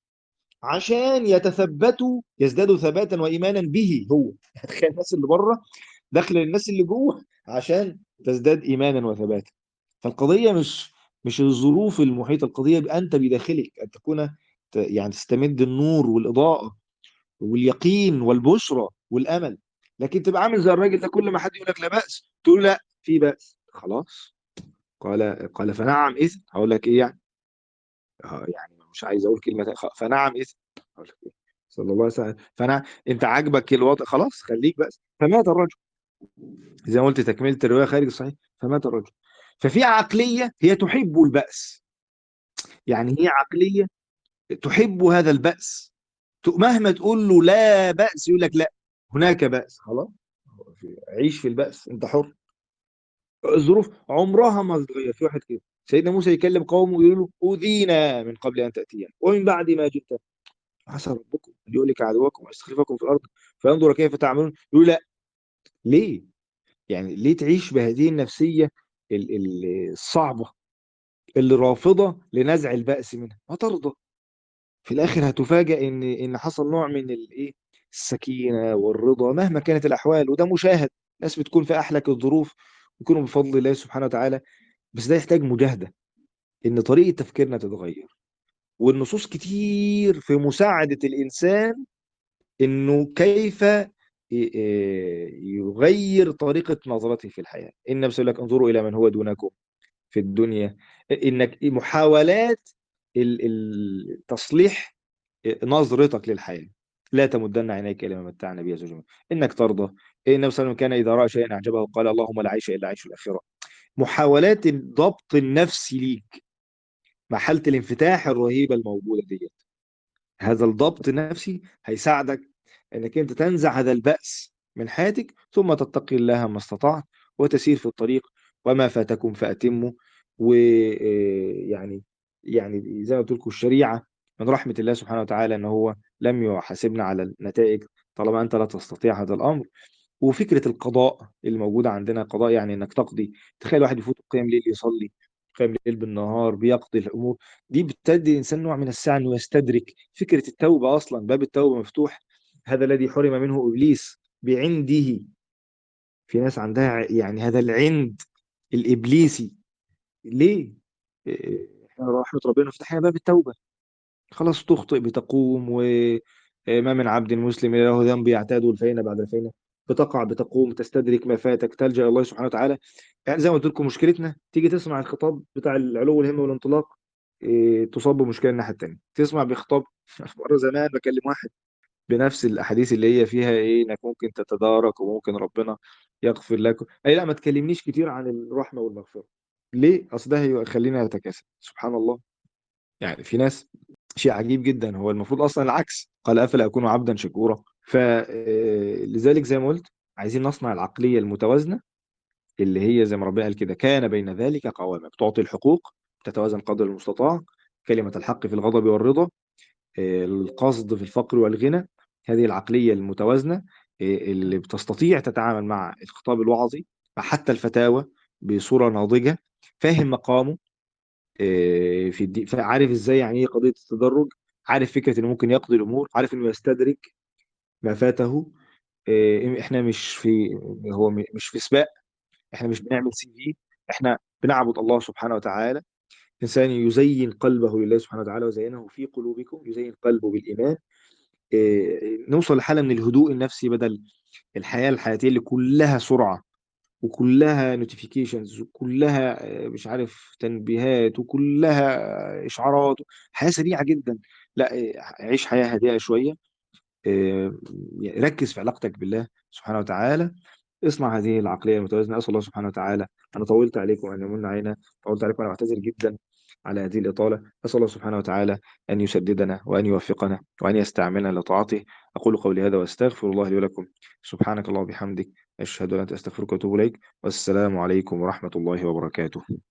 عشان يتثبتوا يزدادوا ثباتا وإيمانا به هو تخيل الناس اللي بره داخل الناس اللي جوه عشان تزداد إيمانا وثباتا فالقضية مش مش الظروف المحيطة القضية أنت بداخلك أن تكون ت- يعني تستمد النور والإضاءة واليقين والبشرى والأمل لكن تبقى عامل زي الراجل ده كل ما حد يقول لك لا بأس تقول لا في بأس خلاص قال قال فنعم إذ هقول لك إيه يعني آه يعني مش عايز أقول كلمة تانية. خ- فنعم إذ هقول لك إيه صلى الله عليه وسلم فنعم أنت عاجبك الوضع خلاص خليك بأس فمات الرجل زي ما قلت تكملة الرواية خارج الصحيح فمات الرجل ففي عقلية هي تحب البأس يعني هي عقلية تحب هذا البأس ت- مهما تقول له لا بأس يقول لك لا هناك بأس خلاص عيش في البأس انت حر الظروف عمرها ما تتغير في واحد كده سيدنا موسى يكلم قومه ويقول له أوذينا من قبل أن تأتينا ومن بعد ما جئت عسى ربكم أن يهلك عدوكم ويستخلفكم في الأرض فينظر كيف تعملون يقول لا ليه؟ يعني ليه تعيش بهذه النفسية ال- ال- الصعبة اللي رافضة لنزع البأس منها ما ترضى في الآخر هتفاجأ إن إن حصل نوع من الإيه السكينة والرضا مهما كانت الأحوال وده مشاهد ناس بتكون في أحلك الظروف يكونوا بفضل الله سبحانه وتعالى بس ده يحتاج مجاهدة إن طريقة تفكيرنا تتغير والنصوص كتير في مساعدة الإنسان إنه كيف ي- ي- يغير طريقة نظرته في الحياة النبي صلى الله عليه وسلم يقول لك انظروا إلى من هو دونكم في الدنيا إنك محاولات ال- ال- تصليح نظرتك للحياة لا تمدن عينيك إلى ما متعنا به زوجا إنك ترضى النبي صلى الله عليه وسلم كان إذا رأى شيئا أعجبه قال اللهم لا عيش إلا عيش الآخرة محاولات الضبط النفسي ليك مع حالة الانفتاح الرهيبة الموجودة ديت هذا الضبط النفسي هيساعدك انك انت تنزع هذا البأس من حياتك ثم تتقي الله ما استطعت وتسير في الطريق وما فاتكم فأتموا ويعني يعني زي ما قلت لكم الشريعة من رحمة الله سبحانه وتعالى ان هو لم يحاسبنا على النتائج طالما انت لا تستطيع هذا الامر وفكرة القضاء اللي موجودة عندنا قضاء يعني انك تقضي تخيل واحد يفوت قيام ليل يصلي قيام ليل بالنهار بيقضي الامور دي بتدي الانسان نوع من السعه انه يستدرك فكره التوبه اصلا باب التوبه مفتوح هذا الذي حرم منه ابليس بعنده في ناس عندها ع- يعني هذا العند الابليسي ليه؟ إيه، احنا رحمه ربنا فتحنا باب التوبه خلاص تخطئ بتقوم وما من عبد مسلم إلا له ذنب يعتاد الفينة بعد الفينة بتقع بتقوم تستدرك ما فاتك تلجأ إلى الله سبحانه وتعالى يعني زي ما قلت لكم مشكلتنا تيجي تسمع الخطاب بتاع العلو والهمة والانطلاق إيه، تصاب بمشكلة الناحية التانية تسمع بخطاب مرة زمان بكلم واحد بنفس الأحاديث اللي هي فيها إيه إنك ممكن تتدارك وممكن ربنا يغفر لك أي لا ما تكلمنيش كتير عن الرحمة والمغفرة ليه؟ أصل ده هيخليني أتكاسل سبحان الله يعني في ناس شيء عجيب جدا هو المفروض اصلا العكس قال افلا اكون عبدا شكورا فلذلك زي ما قلت عايزين نصنع العقليه المتوازنه اللي هي زي ما ربنا قال كده كان بين ذلك قواما بتعطي الحقوق تتوازن قدر المستطاع كلمه الحق في الغضب والرضا آه، القصد في الفقر والغنى هذه العقليه المتوازنه آه، اللي بتستطيع تتعامل مع الخطاب الوعظي مع حتى الفتاوى بصوره ناضجه فاهم مقامه آه، في الدين فعارف ازاي يعني ايه قضيه التدرج عارف فكره انه ممكن يقضي الامور عارف انه يستدرك ما فاته آه، احنا مش في هو م- مش في سباق احنا مش بنعمل سي في احنا بنعبد الله سبحانه وتعالى انسان يزين قلبه لله سبحانه وتعالى وزينه في قلوبكم يزين قلبه بالايمان آه، نوصل لحاله من الهدوء النفسي بدل الحياه الحياتيه اللي كلها سرعه وكلها نوتيفيكيشنز وكلها آه، مش عارف تنبيهات وكلها آه، اشعارات حياه سريعه جدا لا آه، عيش حياه هادئه شويه آه، ركز في علاقتك بالله سبحانه وتعالى اصنع هذه العقليه المتوازنه اسال الله سبحانه وتعالى انا طولت عليكم ان يمن علينا طولت عليكم انا بعتذر جدا على هذه الاطاله اسال الله سبحانه وتعالى ان يسددنا وان يوفقنا وان يستعملنا لطاعته اقول قولي هذا واستغفر الله لي ولكم سبحانك اللهم وبحمدك اشهد ان لا اله الا انت استغفرك واتوب اليك والسلام عليكم ورحمه الله وبركاته